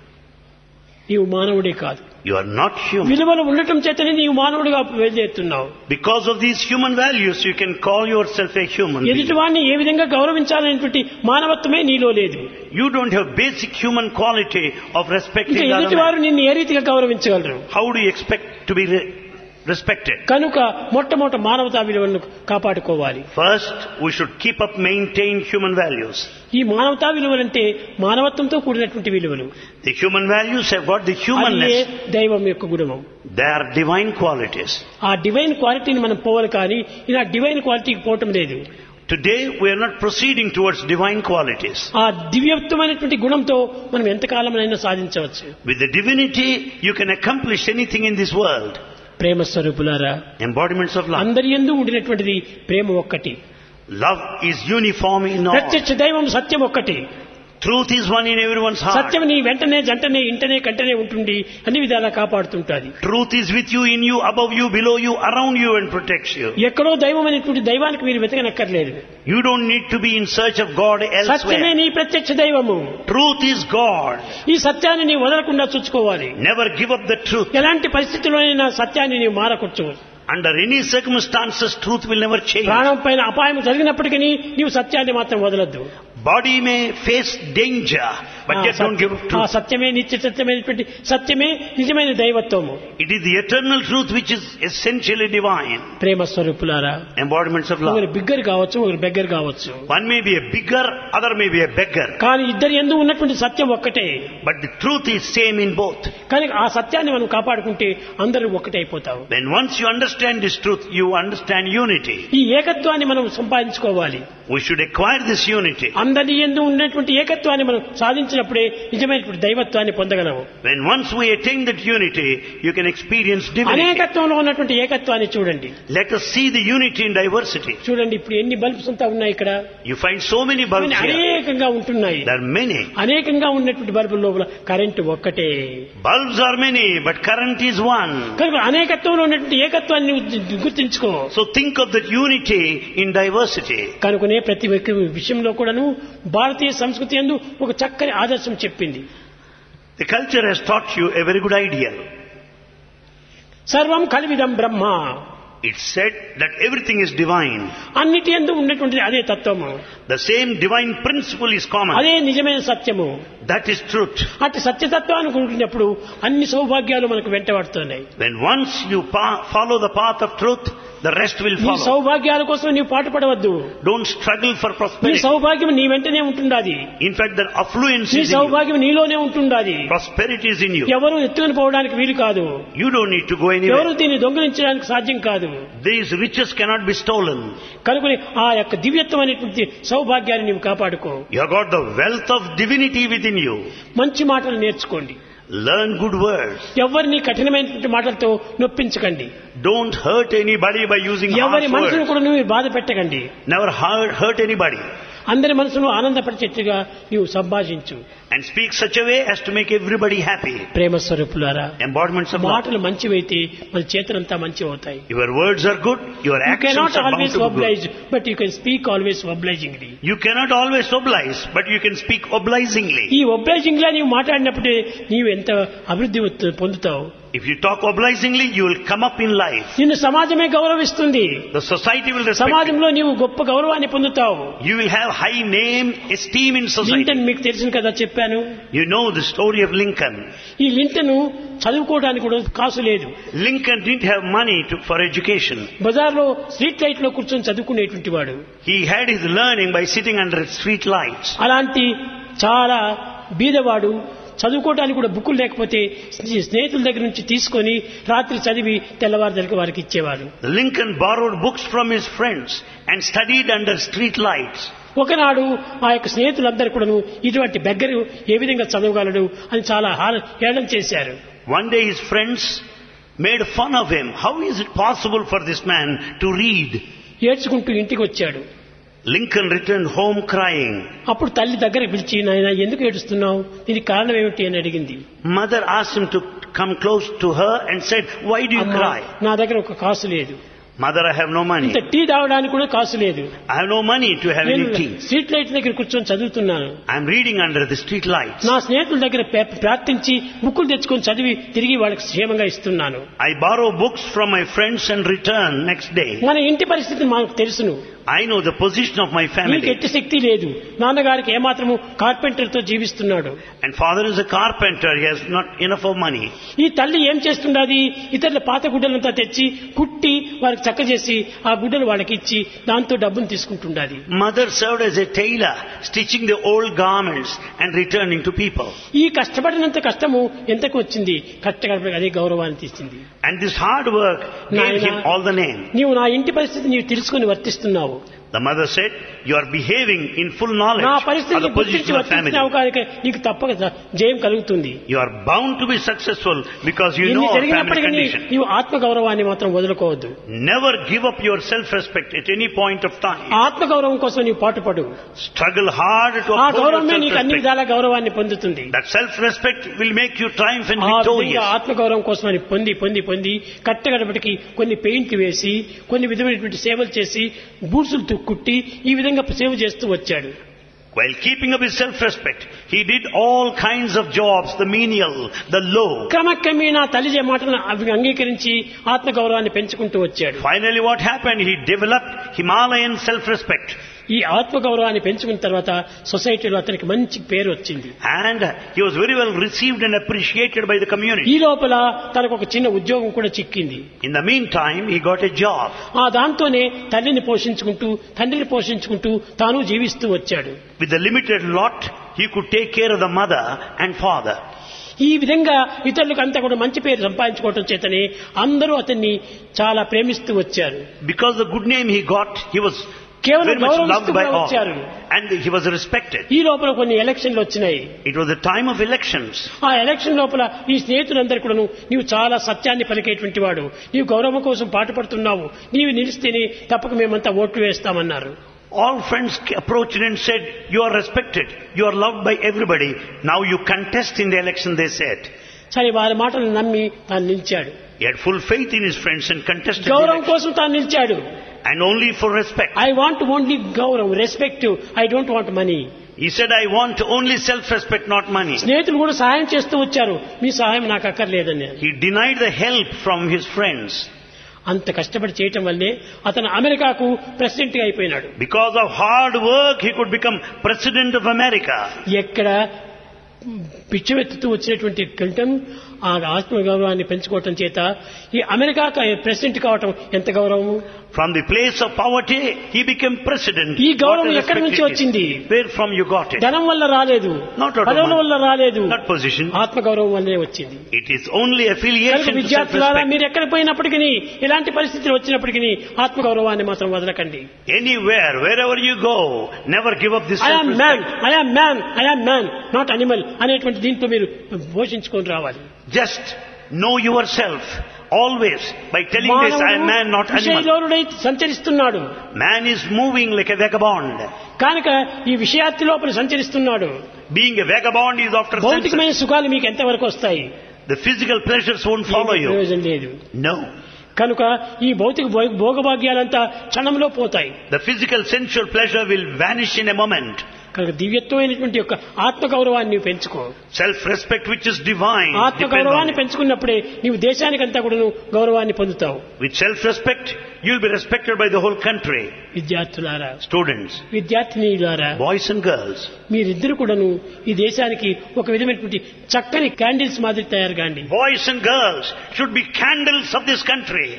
నీవు మానవుడే కాదు You are not human. విలువలు ఉండటం చేతనే నీవు మానవుడిగా వెళ్ళేస్తున్నావు Because of these human values, you can call yourself a human being. ఎదుటివాడిని ఏ విధంగా గౌరవించాలనేటువంటి మానవత్వమే నీలో లేదు You don't have basic human quality of ఇంకా respecting other ఎదుటివారు man. నిన్ను ఏ రీతిగా గౌరవించగలరు How do you expect to be re- respected? కనుక మొట్టమొదట మానవతా విలువలను కాపాడుకోవాలి First, we should keep up, maintain human values. ఈ మానవతా విలువలంటే మానవత్వంతో కూడినటువంటి విలువలు The human values have got the అది humanness. దైవం యొక్క గుణం They are divine qualities. ఆ డివైన్ క్వాలిటీని మనం పోవాలి కానీ ఇలా డివైన్ క్వాలిటీకి పోవటం లేదు Today, we are not proceeding towards divine qualities. ఆ దివ్యత్వమైనటువంటి గుణంతో మనం ఎంతకాలమైనా సాధించవచ్చు With the divinity, you can accomplish anything in this world. ప్రేమ స్వరూపులారా Embodiments of love. అందరి ఎందు ఉండినటువంటిది ప్రేమ ఒక్కటి Love is uniform in all. ప్రత్యక్ష దైవం సత్యం ఒక్కటి Truth is one in everyone's heart. సత్యం నీ వెంటనే జంటనే ఇంటనే కంటనే ఉంటుంది అన్ని విధాలా కాపాడుతుంటాది Truth is with you, in you, above you, below you, around you and protects you. ఎక్కడో దైవం అనేటువంటి దైవానికి మీరు వెతకనక్కర్లేదు You don't need to be in search of God సత్యమే elsewhere. నీ ప్రత్యక్ష దైవము Truth is God. ఈ సత్యాన్ని నీ వదలకుండా చూసుకోవాలి Never give up the truth. ఎలాంటి పరిస్థితుల్లోనైనా సత్యాన్ని నీవు మారకొచ్చు Under any circumstances, truth will never change. ప్రాణం పైన అపాయం జరిగినప్పటికీ నీవు సత్యాన్ని మాత్రం వదలద్దు Body may face danger, but ఆ yet don't give up సత్యం- ఆ truth. సత్యమే నిత్య సత్యమైనటువంటి సత్యమే నిజమైన దైవత్వము It is the eternal truth which is essentially divine. ప్రేమ స్వరూపులారా Embodiments of love. ఒకరు బిగ్గర్ కావచ్చు ఒకరు బెగ్గర్ కావచ్చు One may be a bigger, other may be a beggar. కానీ ఇద్దరు ఎందు ఉన్నటువంటి సత్యం ఒక్కటే But the truth is same in both. కానీ ఆ సత్యాన్ని మనం కాపాడుకుంటే అందరూ ఒకటే అయిపోతావు When once you understand this truth, you understand unity. ఈ ఏకత్వాన్ని మనం సంపాదించుకోవాలి We should acquire this unity. అందరి ఎందు ఉన్నటువంటి ఏకత్వాన్ని మనం సాధించినప్పుడే నిజమైనటువంటి దైవత్వాన్ని పొందగలము When once we attain that unity, you can experience divinity. అనేకత్వంలో ఉన్నటువంటి ఏకత్వాన్ని చూడండి Let us see the unity in diversity. చూడండి ఇప్పుడు ఎన్ని బల్బ్స్ అంతా ఉన్నాయి ఇక్కడ You find so many bulbs ఇవన్నీ here. అనేకంగా ఉంటున్నాయి There are many. అనేకంగా ఉన్నటువంటి బల్బుల లోపల కరెంటు ఒక్కటే Bulbs are many, but current is one. కనుక అనేకత్వంలో ఉన్నటువంటి ఏకత్వాన్ని నువ్వు గుర్తించుకో So think of that unity in diversity. కనుకనే ప్రతి ఒక్క విషయంలో కూడాను భారతీయ సంస్కృతి యందు ఒక చక్కని ఆదర్శం చెప్పింది The culture has taught you a very good ideal. సర్వం కలివిదం బ్రహ్మ It said that everything is divine. అన్నిటి ఎందు ఉన్నటువంటిది అదే తత్వము The same divine principle is common. అదే నిజమైన సత్యము That is truth. అటు సత్యతత్వాన్ని కూడినప్పుడు అన్ని సౌభాగ్యాలు మనకు వెంటబడుతున్నాయి When once you pa- follow the path of truth, the rest will నీ follow. సౌభాగ్యాల కోసం నీవు పాటుపడవద్దు Don't struggle for నీ prosperity. సౌభాగ్యం నీ వెంటనే ఉంటుండాది In fact, the affluence నీ is in you. సౌభాగ్యం నీలోనే ఉంటుండాది Prosperity is in you. ఎవరు ఎత్తుకుని పోవడానికి వీలు కాదు You don't need to go ఎవరు anywhere. దీన్ని దొంగలించడానికి సాధ్యం కాదు These riches cannot be stolen. కనుక ఆ యొక్క దివ్యత్వం అనేటువంటి సౌభాగ్యాన్ని నీవు కాపాడుకో You have got the wealth of divinity within you. మంచి మాటలు నేర్చుకోండి Learn good words. ఎవరిని కఠినమైనటువంటి మాటలతో నొప్పించకండి Don't hurt anybody by using ఎవరి harsh మనసును words. కూడా నువ్వు బాధ పెట్టకండి Never hurt, hurt anybody. అందరి మనసును ఆనందపరిచేట్టుగా నీవు సంభాషించు And speak such a way as to make everybody happy. ప్రేమ స్వరూపులారా Embodiments of love. మాటలు మంచివైతే మన చేతులంతా మంచి అవుతాయి Your words are good. Your you actions cannot are bound always to be oblige good. But you can speak always obligingly You cannot always oblige, but you can speak obligingly. ఈ obliging లా నీవు మాట్లాడినప్పుడే నీవు ఎంత అభివృద్ధి వత్తు- పొందుతావు If you talk obligingly, you will come up in life. నిన్ను సమాజమే గౌరవిస్తుంది The society will respect you. సమాజంలో నీవు గొప్ప గౌరవాన్ని పొందుతావు You will have high name, esteem in society. Linton మీకు తెలిసిన కదా చెప్పాను You know the story of Lincoln. ఈ లింటన్ చదువుకోవడానికి కూడా కాసు లేదు Lincoln didn't have money to, for education. బజార్లో స్ట్రీట్ లైట్ లో కూర్చొని చదువుకునేటువంటి వాడు He had his learning by sitting under street lights. అలాంటి చాలా బీదవాడు చదువుకోవడానికి కూడా బుక్కులు లేకపోతే స్నే- స్నేహితుల దగ్గర నుంచి తీసుకొని రాత్రి చదివి తెల్లవారుదలకి వారికి ఇచ్చేవాడు Lincoln borrowed books from his friends and studied under street lights. ఒకనాడు ఆ యొక్క స్నేహితులందరూ కూడాను ఇటువంటి బెగ్గరు ఏ విధంగా చదవగలడు అని చాలా హార- హేళన చేశారు One day his friends made fun of him. How is it possible for this man to read? ఏడ్చుకుంటూ ఇంటికి వచ్చాడు Lincoln returned home crying. అప్పుడు తల్లి దగ్గరికి పిలిచి నాయన ఎందుకు ఏడుస్తున్నావు దీనికి కారణం ఏమిటి అని అడిగింది Mother asked him to come close to her and said, Why do you "అమ్మా, cry? నా దగ్గర ఒక కాసు లేదు Mother, I have no money. ఇంత టీ తాగడానికి కూడా కాసు లేదు I have no money to have నేను any tea. స్ట్రీట్ లైట్ దగ్గర కూర్చొని చదువుతున్నాను I am reading under the street lights. నా స్నేహితుల దగ్గర పే- ప్రార్థించి బుక్కులు తెచ్చుకొని చదివి తిరిగి వాళ్ళకి క్షేమంగా ఇస్తున్నాను I borrow books from my friends and return next day. మన ఇంటి పరిస్థితి మనకు తెలుసును I know the position of my నీకు family. ఎట్టి శక్తి లేదు నాన్నగారికి ఏమాత్రము కార్పెంటర్ తో జీవిస్తున్నాడు And father is a carpenter. He has not enough of money. ఈ తల్లి ఏం చేస్తున్నది ఇతరుల పాత గుడ్డలంతా తెచ్చి కుట్టి వారికి చక్క చేసి ఆ గుడ్డలు వాళ్ళకి ఇచ్చి దాంతో డబ్బును తీసుకుంటుండాది Mother served as a tailor, stitching the old garments and returning to people. ఈ కష్టపడినంత కష్టము ఎంతకు వచ్చింది కష్టపడి అదే గౌరవాన్ని తీసింది And this hard work gave Naina. him all the name. నీవు నా ఇంటి పరిస్థితి నీవు తెలుసుకుని వర్తిస్తున్నావు The mother said, You are behaving in full knowledge నా of పరిస్థితిని the గుర్తించి position of family. వర్తించినావు కనుక నీకు తప్పక జయం కలుగుతుంది You are bound to be successful because you ఇన్ని know our family జరిగినప్పటికీ condition. నీవు ఆత్మ గౌరవాన్ని మాత్రం వదులుకోవద్దు Never give up your self-respect at any point of time. ఆత్మ గౌరవం కోసం నీవు పాటుపడు Struggle hard to ఆ uphold గౌరవమే your నీకు అన్ని self-respect. విధాల గౌరవాన్ని పొందుతుంది That self-respect will make you triumph and ఆ విధంగా victorious. ఆత్మగౌరవం కోసం అని పొంది పొంది పొంది కట్టగడపటికి కొన్ని పెయింట్ వేసి కొన్ని విధమైనటువంటి సేవలు చేసి బూట్సులు తు- కుట్టి ఈ విధంగా సేవ చేస్తూ వచ్చాడు While keeping up his self-respect, he did all kinds of jobs, the menial, the low. క్రమక్రమేణా తల్లి చే మాటలను అవి అంగీకరించి ఆత్మగౌరవాన్ని పెంచుకుంటూ వచ్చాడు Finally what happened? He developed Himalayan self-respect. ఈ ఆత్మగౌరవాన్ని పెంచుకున్న తర్వాత సొసైటీలో అతనికి మంచి పేరు వచ్చింది And he was very well received and appreciated by the ఈ community. లోపల తనకు ఒక చిన్న ఉద్యోగం కూడా చిక్కింది In the meantime, he got a job. ఆ దాంతోనే తల్లిని పోషించుకుంటూ తండ్రిని పోషించుకుంటూ తాను జీవిస్తూ వచ్చాడు With the limited lot, he could take care of the mother and father. ఈ విధంగా ఇతరులకు అంతా కూడా మంచి పేరు సంపాదించుకోవటం చేతనే అందరూ అతన్ని చాలా ప్రేమిస్తూ వచ్చారు Because the good name he got, he was కేవలం very much గౌరవిస్తూ loved by కూడా all. వచ్చారు And he was respected. ఈ లోపల కొన్ని ఎలక్షన్లు వచ్చినాయి It was the time of elections. ఆ ఎలక్షన్ లోపల ఈ స్నేహితులందరూ కూడాను నీవు చాలా సత్యాన్ని పలికేటువంటి వాడు నీవు గౌరవం కోసం పాటుపడుతున్నావు నీవు నిలిస్తేనే తప్పక మేమంతా ఓట్లు వేస్తామన్నారు All friends approached and said, you are respected. You are loved by everybody. Now you contest in the election, they said. సరే వారి మాటలు నమ్మి తాను నిలిచాడు He had full faith in his friends and contested the గౌరవం election. కోసం తాను నిలిచాడు And only for respect. I want only గౌరవం respect I don't want money He said, I want only self-respect, not money. స్నేహితులు కూడా సహాయం చేస్తూ వచ్చారు మీ సహాయం నాకు అక్కర్లేదని He denied the help from his friends. అంత కష్టపడి చేయటం వల్లే అతను అమెరికాకు ప్రెసిడెంట్ గా అయిపోయినాడు Because of hard work, he could become President of America. ఎక్కడ పిచ్చివెత్తుతూ వచ్చినటువంటి క్లింటన్ ఆ ఆత్మగౌరవాన్ని పెంచుకోవటం చేత ఈ అమెరికా ప్రెసిడెంట్ కావటం ఎంత గౌరవము From the place of poverty, he became president. ఈ గౌరవం What a ఎక్కడి నుంచి respect it is. వచ్చింది? Where from you got it? ధనం వల్ల రాలేదు Not out of పదవుల money. వల్ల రాలేదు Not position. ఆత్మగౌరవం వల్లనే వచ్చింది It is only కనుక affiliation to విద్యార్థులారా self-respect. మీరు ఎక్కడ పోయినప్పటికీ ఎలాంటి పరిస్థితులు వచ్చినప్పటికీ ఆత్మగౌరవాన్ని మాత్రం వదలకండి Anywhere, wherever you go, never give up this I am man self-respect. I am man I am man not animal అనేటువంటి దీంట్లో మీరు పోషించుకొని రావాలి Just know yourself. Always. By telling this, I am man, not animal. విషయలోనుడై సంచరిస్తున్నాడు Man is moving like a vagabond. కనుక ఈ విషయార్థి లోపల సంచరిస్తున్నాడు Being a vagabond is after senses. భౌతికమైన సుఖాలు మీకు ఎంతవరకు వస్తాయి The physical pleasures won't follow ఏమీ you. ప్రయోజనం లేదు No. కనుక ఈ భౌతిక భోగ- భోగభాగ్యాలంతా క్షణంలో పోతాయి The physical sensual pleasure will vanish in a moment. కనుక దివ్యత్వమైనటువంటి యొక్క ఆత్మగౌరవాన్ని నీవు పెంచుకో Self-respect which is divine. depends ఆత్మగౌరవాన్ని on it. పెంచుకున్నప్పుడే నీవు దేశానికంతా కూడా గౌరవాన్ని పొందుతావు With self-respect, you'll be respected by the whole country. విద్యార్థులారా Students, విద్యార్థినీలారా boys and girls, మీరిద్దరు కూడాను ఈ దేశానికి ఒక విధమైనటువంటి చక్కని క్యాండిల్స్ మాదిరి తయారు కాండి boys and girls should be candles of this country.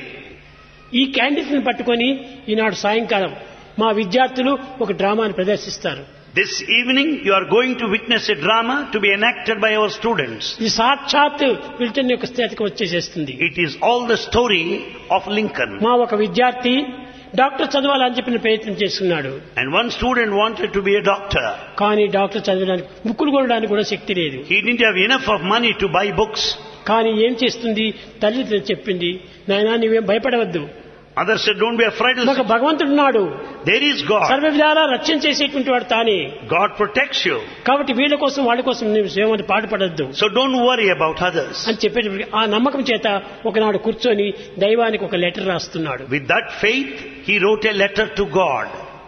ఈ క్యాండిల్స్ ని పట్టుకొని ఈనాడు సాయంకాలం మా విద్యార్థులు ఒక డ్రామాను ప్రదర్శిస్తారు This evening, you are going to witness a drama to be enacted by our students. ఇది సాక్షాత్ విల్టన్ యొక్క స్థితికి వచ్చేసేస్తుంది It is all the story of Lincoln. మా ఒక విద్యార్థి డాక్టర్ చదవాలని చెప్పిన ప్రయత్నం చేస్తున్నాడు And one student wanted to be a doctor. కానీ డాక్టర్ చదవడానికి బుక్కులు కొనడానికి కూడా శక్తి లేదు He didn't have enough of money to buy books. కానీ ఏం చేస్తుంది తల్లి చెప్పింది నాయనా నీవేం భయపడవద్దు Others said, don't be afraid. ఒక భగవంతుడున్నాడు There is God. సర్వ విధాలా రక్షణ చేసేటువంటి వాడు తానే God protects you. కాబట్టి వీళ్ళ కోసం వాళ్ళ కోసం నీవు సేవని పాటుపడద్దు So don't worry about others. అని చెప్పేటప్పటికి ఆ నమ్మకం చేత ఒకనాడు కూర్చొని దైవానికి ఒక లెటర్ రాస్తున్నాడు With that faith, he wrote a letter to God.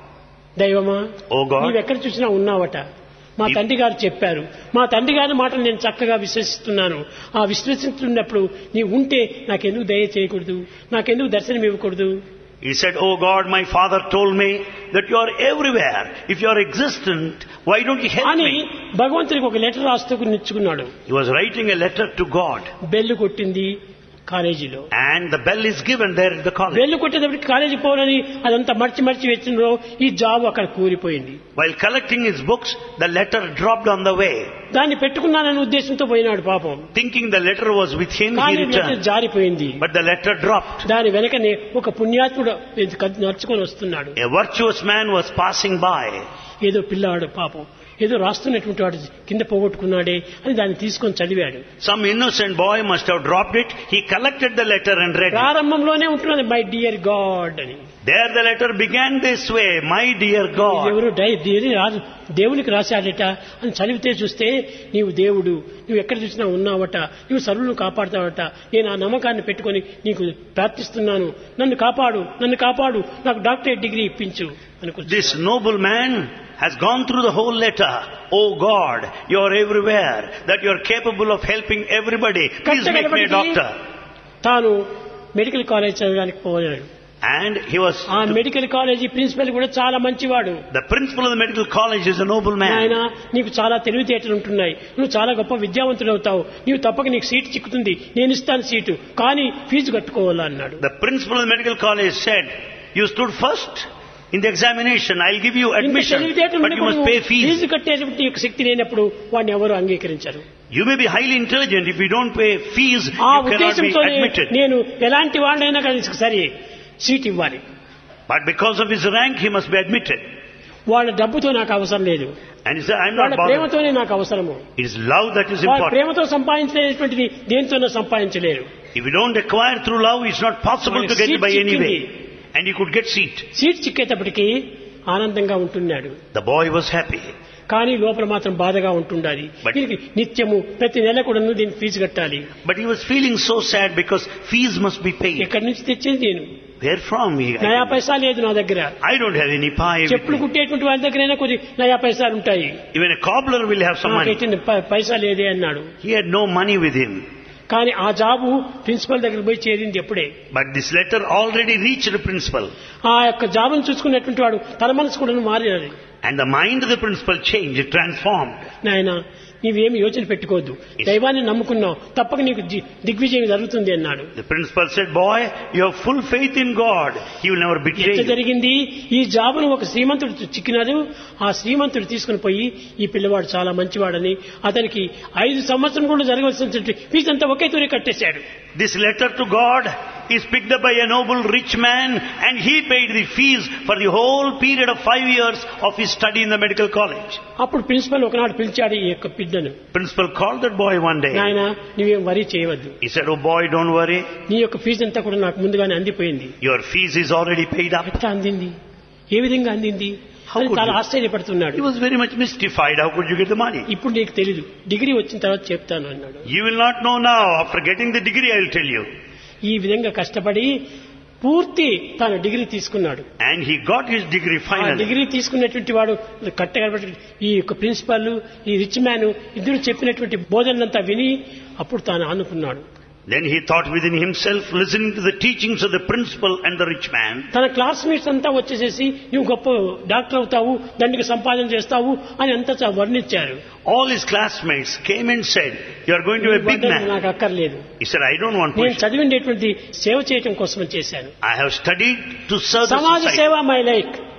దైవమా Oh God, నీవెక్కడ చూసినా ఉన్నావట మా ఈ- తండ్రి గారు చెప్పారు మా తండ్రి గారి మాటలు నేను చక్కగా విశ్వసిస్తున్నాను ఆ విశ్వసిస్తున్నప్పుడు నీవు ఉంటే నాకెందుకు దయ చేయకూడదు నాకెందుకు దర్శనం ఇవ్వకూడదు he said, Oh God, my father told me that you are everywhere. If you are existent, why don't you help అని me? భగవంతునికి ఒక లెటర్ రాస్తూ నిచ్చుకున్నాడు He was writing a letter to God. Bell కొట్టింది కాలేజీలో And the bell is given there at the college. Bell కొట్టేటప్పటికి college పోవాలని అదంతా మర్చి మర్చి వచ్చినలో ఈ జాబ్ అక్కడ కూలిపోయింది While collecting his books, the letter dropped on the way. దాన్ని పెట్టుకున్నాననే ఉద్దేశంతో పోయినాడు పాపం Thinking the letter was with him, he కానీ లెటర్ returned. జారిపోయింది But the letter dropped. దాని వెనకనే ఒక పుణ్యాత్ముడు నడుచుకొని వస్తున్నాడు A virtuous man was passing by. ఏదో పిల్లాడు పాపం ఏదో రాస్తున్నటువంటి వాడు కింద పోగొట్టుకున్నాడే అని దాన్ని తీసుకొని చదివాడు Some innocent boy must have dropped it. He collected the letter and read it. ప్రారంభంలోనే ఉంటున్నది మై డియర్ గాడ్ అని There the letter began this way, My dear ఇది God. ఎవరు డై- ఇది రాదు దేవునికి రాశాడట అని చదివితే చూస్తే నీవు దేవుడు నువ్వు ఎక్కడ చూసినా ఉన్నావట నువ్వు సర్వులను కాపాడుతావట నేను ఆ నమ్మకాన్ని పెట్టుకొని నీకు ప్రార్థిస్తున్నాను నన్ను కాపాడు నన్ను కాపాడు నాకు డాక్టరేట్ డిగ్రీ ఇప్పించు అనుకుంటున్నాను This noble man has gone through the whole letter. Oh God, you are everywhere, that you are capable of helping everybody. Please make me a doctor. తాను మెడికల్ కాలేజ్ చదవడానికి పోయాడు And he was, ఆ medical college principal కూడా చాలా మంచివాడు the principal of the medical college is a noble ఆయన man. నీకు చాలా తెలివితేటలు ఉంటున్నాయి నువ్వు చాలా గొప్ప విద్యావంతుడు అవుతావు నీవు తప్పక నీకు సీటు చిక్కుతుంది నేను ఇస్తాను సీటు కానీ ఫీజు కట్టుకోవాలా అన్నాడు The principal of the medical college said, you stood first in the examination. I'll give you ఇంత admission, తెలివితేటలు but you must ఉన్నప్పుడు pay fees. ఫీజు కట్టేటువంటి యొక్క శక్తి లేనప్పుడు వాడిని ఎవరు అంగీకరించరు You may be highly intelligent. If you don't pay fees, ఆ you cannot be ఉద్దేశంతో admitted. నేను ఎలాంటి వాడినైనా కానీ సరే సీట్ ఇవ్వాలి But because of his rank, he must be admitted. వాళ్ళ డబ్బుతో నాకు అవసరం లేదు And he said, I'm వాళ్ళ not bothered. ప్రేమతోనే నాకు అవసరము It is love that is వాళ్ళ important. ప్రేమతో సంపాదించలేనటువంటిది దేనితోనో సంపాదించలేరు If you don't acquire through love, it's not possible to get it by any way. And he could get seat. Seat చిక్కేటప్పటికి ఆనందంగా ఉంటున్నాడు The boy was happy. కానీ లోపల మాత్రం బాధగా ఉంటుండాలి But- దీనికి నిత్యము ప్రతి నెల కూడా దీనికి ఫీజు కట్టాలి But he was feeling so sad because fees must be paid. ఎక్కడి నుంచి తెచ్చేది నేను Where from? He, నయా పైసా లేదు నా దగ్గర I don't have any pie. with చెప్పులు me. కుట్టేటువంటి వాళ్ళ దగ్గరైనా కొద్ది నయా పైసలు ఉంటాయి Even a cobbler will have some money. నాకైతే ప- పైసా లేదే అన్నాడు He had no money with him. కానీ ఆ జాబు ప్రిన్సిపల్ దగ్గర పోయి చేరింది ఎప్పుడే But this letter already reached the principal. ఆ యొక్క జాబును చూసుకున్నటువంటి వాడు తన మనసు కూడా మారినది And the mind of the principal changed, it transformed. నాయన నీవేమి యోచన పెట్టుకోవద్దు దైవాన్ని నమ్ముకున్నావు తప్పక నీకు ది- దిగ్విజయం జరుగుతుంది అన్నాడు The principal said, Boy, you have full faith in God. He will never betray ఎంత you. జరిగింది ఈ జాబును ఒక శ్రీమంతుడు చిక్కినాడు ఆ శ్రీమంతుడు తీసుకుని పోయి ఈ పిల్లవాడు చాలా మంచివాడని అతనికి ఐదు సంవత్సరం కూడా జరగవలసినటువంటి ఫీజంతా ఒకే తూరి కట్టేశాడు This letter to God is picked up by a noble rich man and he paid the fees for the whole period of five years of his study in the medical college. అప్పుడు principal ఒకనాడు పిలిచాడు ఈ యొక్క బిడ్డను Principal called that boy one day. నాయన నువ్వేం worry చేయవద్దు He said, Oh boy, don't worry. నీ యొక్క ఫీజు అంతా కూడా నాకు ముందుగానే అందిపోయింది Your fees is already paid up. ఎట్లా అందింది ఏ విధంగా అందింది How అని could చాలా you? ఆశ్చర్యపడుతున్నాడు He was very much mystified. How could you get the money? ఇప్పుడు నీకు తెలీదు డిగ్రీ వచ్చిన తర్వాత చెప్తాను అన్నాడు You will not know now. After getting the degree, I will tell you. ఈ విధంగా కష్టపడి పూర్తి తన డిగ్రీ తీసుకున్నాడు And he got his degree ఆ finally. డిగ్రీ తీసుకున్నటువంటి వాడు కట్టగలబట్టి ఈ యొక్క ప్రిన్సిపల్ ఈ రిచ్ మ్యాన్ ఇద్దరు చెప్పినటువంటి బోధనలంతా విని అప్పుడు తాను ఆనుకున్నాడు Then he thought within himself, listening to the teachings of the principal and the rich man, తన క్లాస్మేట్స్ అంతా వచ్చేసేసి నువ్వు గొప్ప డాక్టర్ అవుతావు దండికి సంపాదన చేస్తావు అని అంతా చా- వర్ణించారు all his classmates came and said, You are going to be a big వర్ణన man. నాకు అక్కర్లేదు He said, I don't want నేను position. చదివిండేటువంటి సేవ చేయటం కోసం చేశాను I have studied to serve the సమాజ society. సేవ my like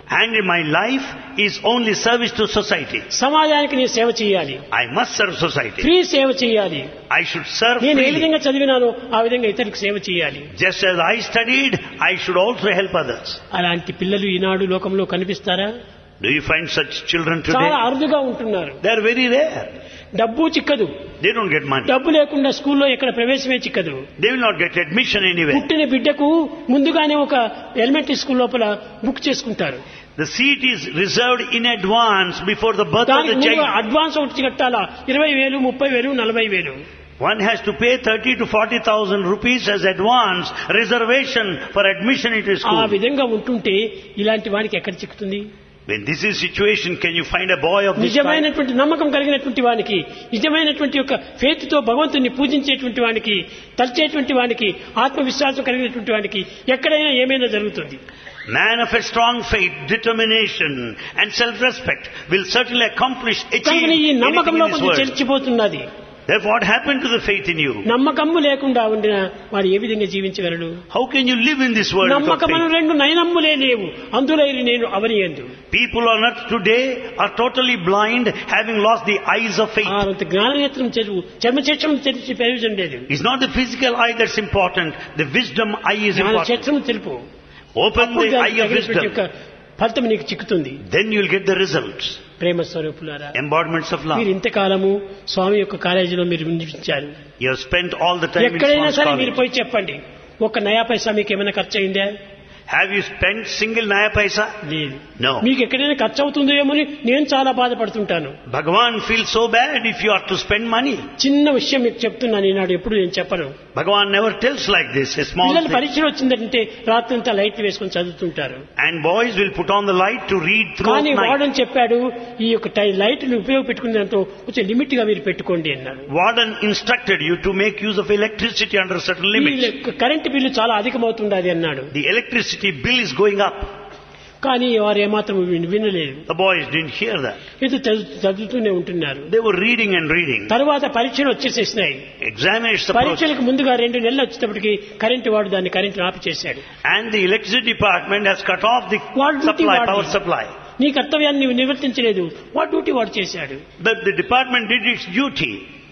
And in my life is only service to society. సమాజానికి నేను సేవ చేయాలి I must serve society. Free సేవ చేయాలి I should serve నేను ఏ freely. విధంగా చదివినానో ఆ విధంగా ఇతరులకు సేవ చేయాలి Just as I studied, I should also help others. అలాంటి పిల్లలు ఈనాడు లోకంలో కనిపిస్తారా Do you find such children చాలా today? అరుదుగా ఉంటున్నారు They are very rare. డబ్బు చిక్కదు They don't get money. డబ్బు లేకుండా స్కూల్లో ఎక్కడ ప్రవేశమే చిక్కదు They will not get admission anywhere. పుట్టిన బిడ్డకు ముందుగానే ఒక ఎలిమెంటరీ స్కూల్ లోపల బుక్ చేసుకుంటారు The seat is reserved in advance before the birth of దానికి the ముందు child. అడ్వాన్స్ ఒకటి కట్టాలా ఇరవై వేలు ముప్పై వేలు నలభై వేలు One has to pay 30 to 40,000 rupees as advance reservation for admission into ఆ school. విధంగా ఉంటుంటే ఇలాంటి వానికి ఎక్కడ చిక్కుతుంది When this is situation, can you find a boy of this kind? నిజమైనటువంటి నమ్మకం కలిగినటువంటి వానికి నిజమైనటువంటి యొక్క ఫేత్ తో భగవంతుని పూజించేటువంటి వానికి తలిచేటువంటి వానికి ఆత్మవిశ్వాసం కలిగినటువంటి వానికి ఎక్కడైనా ఏమైనా జరుగుతుంది Man of a strong faith, determination and self-respect will certainly accomplish, achieve కానీ ఈ anything నమ్మకంలో in this కొంచెం world. చెల్చిపోతున్నది Therefore, what happened to the faith in you? నమ్మకము లేకుండా ఉండిన వాడు ఏ విధంగా జీవించగలడు How can you live in this world without నమ్మకమును faith? రెండు నయనమ్ములే లేవు అందులైరి నేను అవని ఎందు People on earth today are totally blind, having lost the eyes of faith. ఆ అంత జ్ఞాననేత్రం చదువు చర్మచక్షం తెలిసి ప్రయోజనం లేదు It's not the physical eye that's important, the wisdom eye is జ్ఞాన important. చక్షం తెలుపు Open అప్పుడు the దానికి eye of తగినటువంటి యొక్క wisdom, ఫలితం నీకు చిక్కుతుంది then you'll get the results. ప్రేమ స్వరూపులారా Embodiments of love. మీరు ఇంతకాలము స్వామి యొక్క కాలేజీలో మీరు నివసించారు You have spent all the time in ఎక్కడైనా Swan's సరే మీరు college. పోయి చెప్పండి ఒక నయా పైసా మీకు ఏమైనా ఖర్చు అయిందా Have you spent single naya paisa? లేదు No. మీకు ఎక్కడైనా ఖర్చు అవుతుందో ఏమని నేను చాలా బాధపడుతుంటాను Bhagavan feels so bad if you are to spend money. చిన్న విషయం మీకు చెప్తున్నాను ఈనాడు ఎప్పుడు నేను చెప్పను Bhagavan never tells like this, a small పిల్లలు thing. పరీక్షలు వచ్చిందంటే రాత్రంతా లైట్లు వేసుకొని చదువుతుంటారు And boys will put on the light to read through కానీ night. వాడని చెప్పాడు ఈ యొక్క టై- లైట్లు ఉపయోగపెట్టుకునే దాంట్లో కొంచెం లిమిట్ గా మీరు పెట్టుకోండి అన్నాడు Warden instructed you to make use of electricity under certain ఈ limits. కరెంటు బిల్లు చాలా అధికమవుతుండది అన్నాడు The electricity bill is going up. కానీ వారు ఏమాత్రం విన్- వినలేదు The boys didn't hear that. ఇది చదువు- చదువుతూనే ఉంటున్నారు They were reading and reading. తర్వాత పరీక్షలు వచ్చేసేసినాయి Examination approached. పరీక్షలకు ముందుగా రెండు నెలలు వచ్చేటప్పటికి కరెంటు వాడు దాన్ని కరెంటు ఆఫ్ చేశాడు And the electricity department has cut off the What duty supply, what? power supply. నీ కర్తవ్యాన్ని నీవు నివర్తించలేదు వాట్ డ్యూటీ వాడు చేశాడు The, the department did its duty.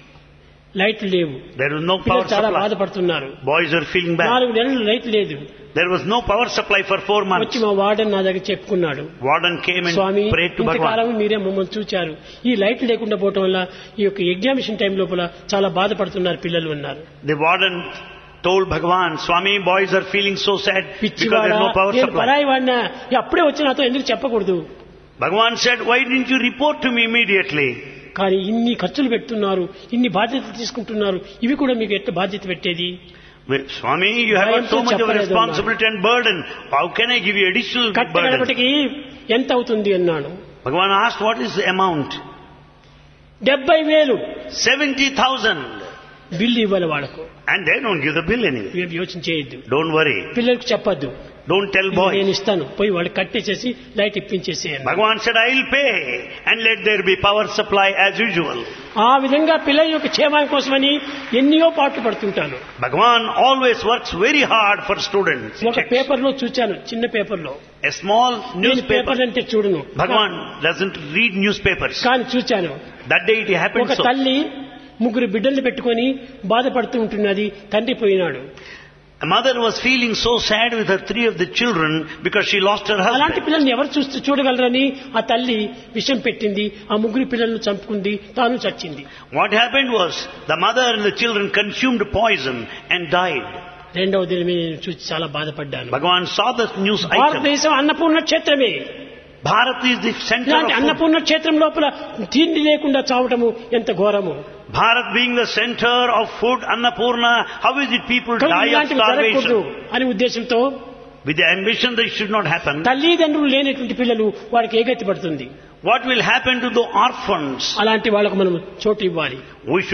లైట్లు లేవు There was no power పిల్లలు చాలా supply. బాధపడుతున్నారు Boys are feeling bad. నాలుగు నెలలు లైట్ లేదు There was no power supply for four months. వచ్చి మా వార్డెన్ నా దగ్గర చెప్పుకున్నాడు Warden came and Swamy prayed to ఇంతకాలం Bhagavan. మీరే మమ్మల్ని చూచారు ఈ లైట్ లేకుండా పోవటం వల్ల ఈ యొక్క ఎగ్జామినేషన్ టైం లోపల చాలా బాధపడుతున్నారు పిల్లలు అన్నారు The warden told Bhagavan, Swami, boys are feeling so sad because పిచ్చివాడా there is no power నేను supply. పరాయి వాడినా ఈ అప్పుడే వచ్చి నాతో ఎందుకు చెప్పకూడదు Bhagavan said, why didn't you report to me immediately? కానీ ఇన్ని ఖర్చులు పెడుతున్నారు ఇన్ని బాధ్యతలు తీసుకుంటున్నారు ఇవి కూడా మీకు ఎట్లా బాధ్యత పెట్టేది Well, Swami, you have got so much of a responsibility and burden. How can I give you additional burden? కట్టగడపటికి ఎంత అవుతుంది అన్నాడు Bhagavan asked, what is the amount? డెబ్బై వేలు 70,000. బిల్లు ఇవ్వాలి వాళ్ళకు And they don't give the bill anyway. ఇవేం యోచన చేయొద్దు Don't worry. పిల్లలకు చెప్పొద్దు Don't tell ఇది boys. నేను ఇస్తాను పోయి వాళ్ళు కట్టేసేసి లైట్ ఇప్పించేసేయండి Bhagavan said, I will pay and let there be power supply as usual. ఆ విధంగా పిల్లల యొక్క క్షేమం కోసమని ఎన్నో పాటలు పడుతుంటాను Bhagavan always works very hard for students. He ఒక checks. పేపర్ లో చూచాను చిన్న పేపర్ లో A small నేను newspaper. పేపర్ అంటే చూడను Bhagavan doesn't read newspapers. కానీ చూచాను That day it happened ఒక so. తల్లి ముగ్గురు బిడ్డల్ని పెట్టుకొని బాధపడుతూ ఉంటున్నది తండ్రి పోయినాడు A mother was feeling so sad with her three of the children because she lost her అలాంటి husband. పిల్లల్ని ఎవరు చూస్తూ చూడగలరని ఆ తల్లి విషం పెట్టింది ఆ ముగ్గురు పిల్లలను చంపుకుంది తాను చచ్చింది What happened was the mother and the children consumed poison and died. రెండవ దినమే నేను చూసి చాలా బాధపడ్డాను Bhagavan saw the news item. భారతదేశం Annapurna క్షేత్రమే Bharat is the center ఇలాంటి of food. అన్నపూర్ణ క్షేత్రం లోపల తిండి లేకుండా చావటము ఎంత ఘోరము Bharat being the center of food, Annapurna, how is it people కనుక die of ఇలాంటివి జరగకూడదు starvation? అనే ఉద్దేశంతో With the ambition that it should not happen, తల్లిదండ్రులు లేనటువంటి పిల్లలు వారికి ఏ గతి పడుతుంది what will happen to the orphans? అలాంటి వాళ్ళకు మనం చోటు ఇవ్వాలి We should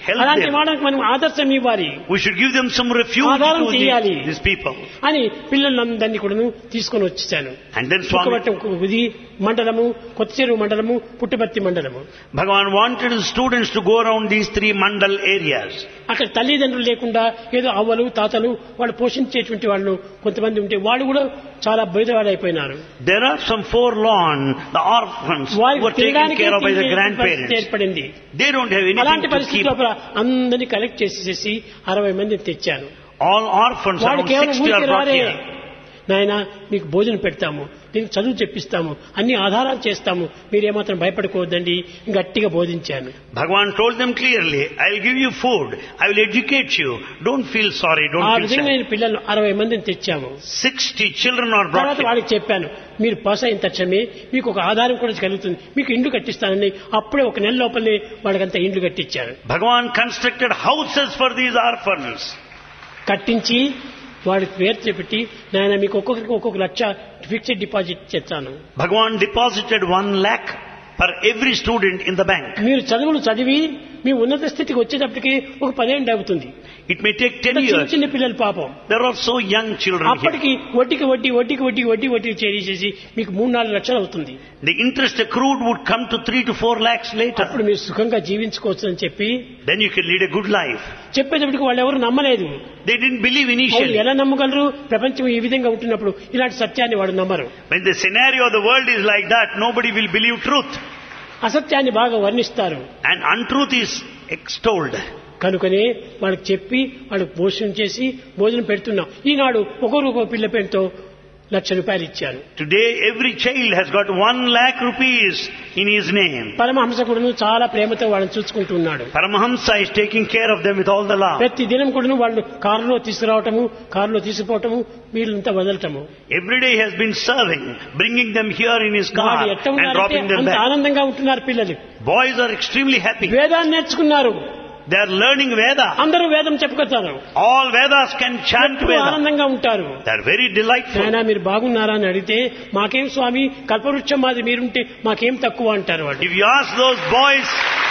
Help అలాంటి them. వాళ్ళకి మనం ఆదర్శం ఇవ్వాలి We should give them some refuge ఆధారం to చేయాలి. the, these people. అని పిల్లలందరినీ కూడాను తీసుకొని వచ్చేసాను And then Swami, చుక్కవట్టం ఇది మండలము కొత్త చెరువు మండలము పుట్టపర్తి మండలము Bhagavan wanted the students to go around these three mandal areas. అక్కడ తల్లిదండ్రులు లేకుండా ఏదో అవ్వలు తాతలు వాళ్ళు పోషించేటువంటి వాళ్ళు కొంతమంది ఉంటే వాళ్ళు కూడా చాలా బయటవాడైపోయినారు There are some forlorn, the orphans who వారికి were taken తినడానికి care of by the తిండి పరిస్థితి grandparents. ఏర్పడింది They don't have anything అలాంటి to keep. పరిస్థితి లోపల అందరినీ కలెక్ట్ చేసేసి అరవై మందిని తెచ్చాను All orphans, వాడు around కేవలం 60 are ఊరికి brought రారే here. నాయన మీకు భోజనం పెడతాము నీకు చదువు చెప్పిస్తాము అన్ని ఆధారాలు చేస్తాము మీరేమాత్రం భయపడుకోవద్దండి గట్టిగా బోధించాను Bhagavan told them clearly, I'll give you food, I will educate you, don't feel sorry, don't ఆ feel విధంగా sad. నేను పిల్లలు అరవై మందిని తెచ్చాము 60 children are brought తర్వాత here. వాళ్ళకి చెప్పాను మీరు పాస్ అయిన తక్షణమే మీకు ఒక ఆధారం కూడా కలుగుతుంది మీకు ఇండ్లు కట్టిస్తానని అప్పుడే ఒక నెల లోపలనే వాళ్ళకంతా ఇండ్లు కట్టించారు Bhagavan constructed houses for these orphans. కట్టించి వాడికి పేరు పెట్టి నాయన మీకు ఒక్కొక్కరికి ఒక్కొక్క లక్ష ఫిక్స్డ్ డిపాజిట్ చేస్తాను Bhagavan deposited one lakh per every student in the bank. మీరు చదువులు చదివి మీ ఉన్నత స్థితికి వచ్చేటప్పటికి ఒక పదేళ్ళు అవుతుంది It may take 10 చిన్న years. చిన్న పిల్లలు పాపం There are so young children here. అప్పటికి వడ్డీకి వడ్డీ వడ్డీకి వడ్డీ వడ్డీ వడ్డీ చేసేసి మీకు మూడు నాలుగు లక్షలు అవుతుంది The interest accrued would come to 3 to 4 lakhs later. అప్పుడు మీరు సుఖంగా జీవించుకోవచ్చు అని చెప్పి Then you can lead a good life. చెప్పేటప్పటికి వాళ్ళు ఎవరు నమ్మలేదు They didn't believe అవును, initially. ఎలా నమ్మగలరు ప్రపంచం ఈ విధంగా ఉంటున్నప్పుడు ఇలాంటి సత్యాన్ని వాడు నమ్మరు When the scenario of the world is like that, nobody will believe truth. అసత్యాన్ని బాగా వర్ణిస్తారు And untruth is extolled. కనుకనే వాళ్ళకి చెప్పి వాళ్ళకి భోజనం చేసి భోజనం పెడుతున్నాం ఈనాడు ఒకరు ఒక పిల్ల పెంతో లక్ష రూపాయలు ఇచ్చాను Today, every child has got one lakh rupees in his name. పరమహంసకుడును చాలా ప్రేమతో వాళ్ళని చూసుకుంటున్నాడు Paramahamsa is taking care of them with all the love. ప్రతి దినం కూడా వాళ్ళు కారులో తీసుకురావటము కారులో తీసుకుపోవటము వీళ్ళంతా వదలటము Every day he has been serving, bringing them here in his car వాడు ఎట్ట and ఉన్నారంటే dropping them అంత back. ఆనందంగా ఉంటున్నారు పిల్లలు Boys are extremely happy. వేదాన్ని నేర్చుకున్నారు They are learning Veda. అందరూ వేదం చెప్పుకొస్తారు All Vedas can chant ఎప్పుడూ Veda. ఆనందంగా ఉంటారు They are very delightful. నాయనా మీరు బాగున్నారా అని అడిగితే మాకేం స్వామి కల్పవృక్షం మాది మీరుంటే మాకేం తక్కువ అంటారు వాళ్ళు If you ask those boys,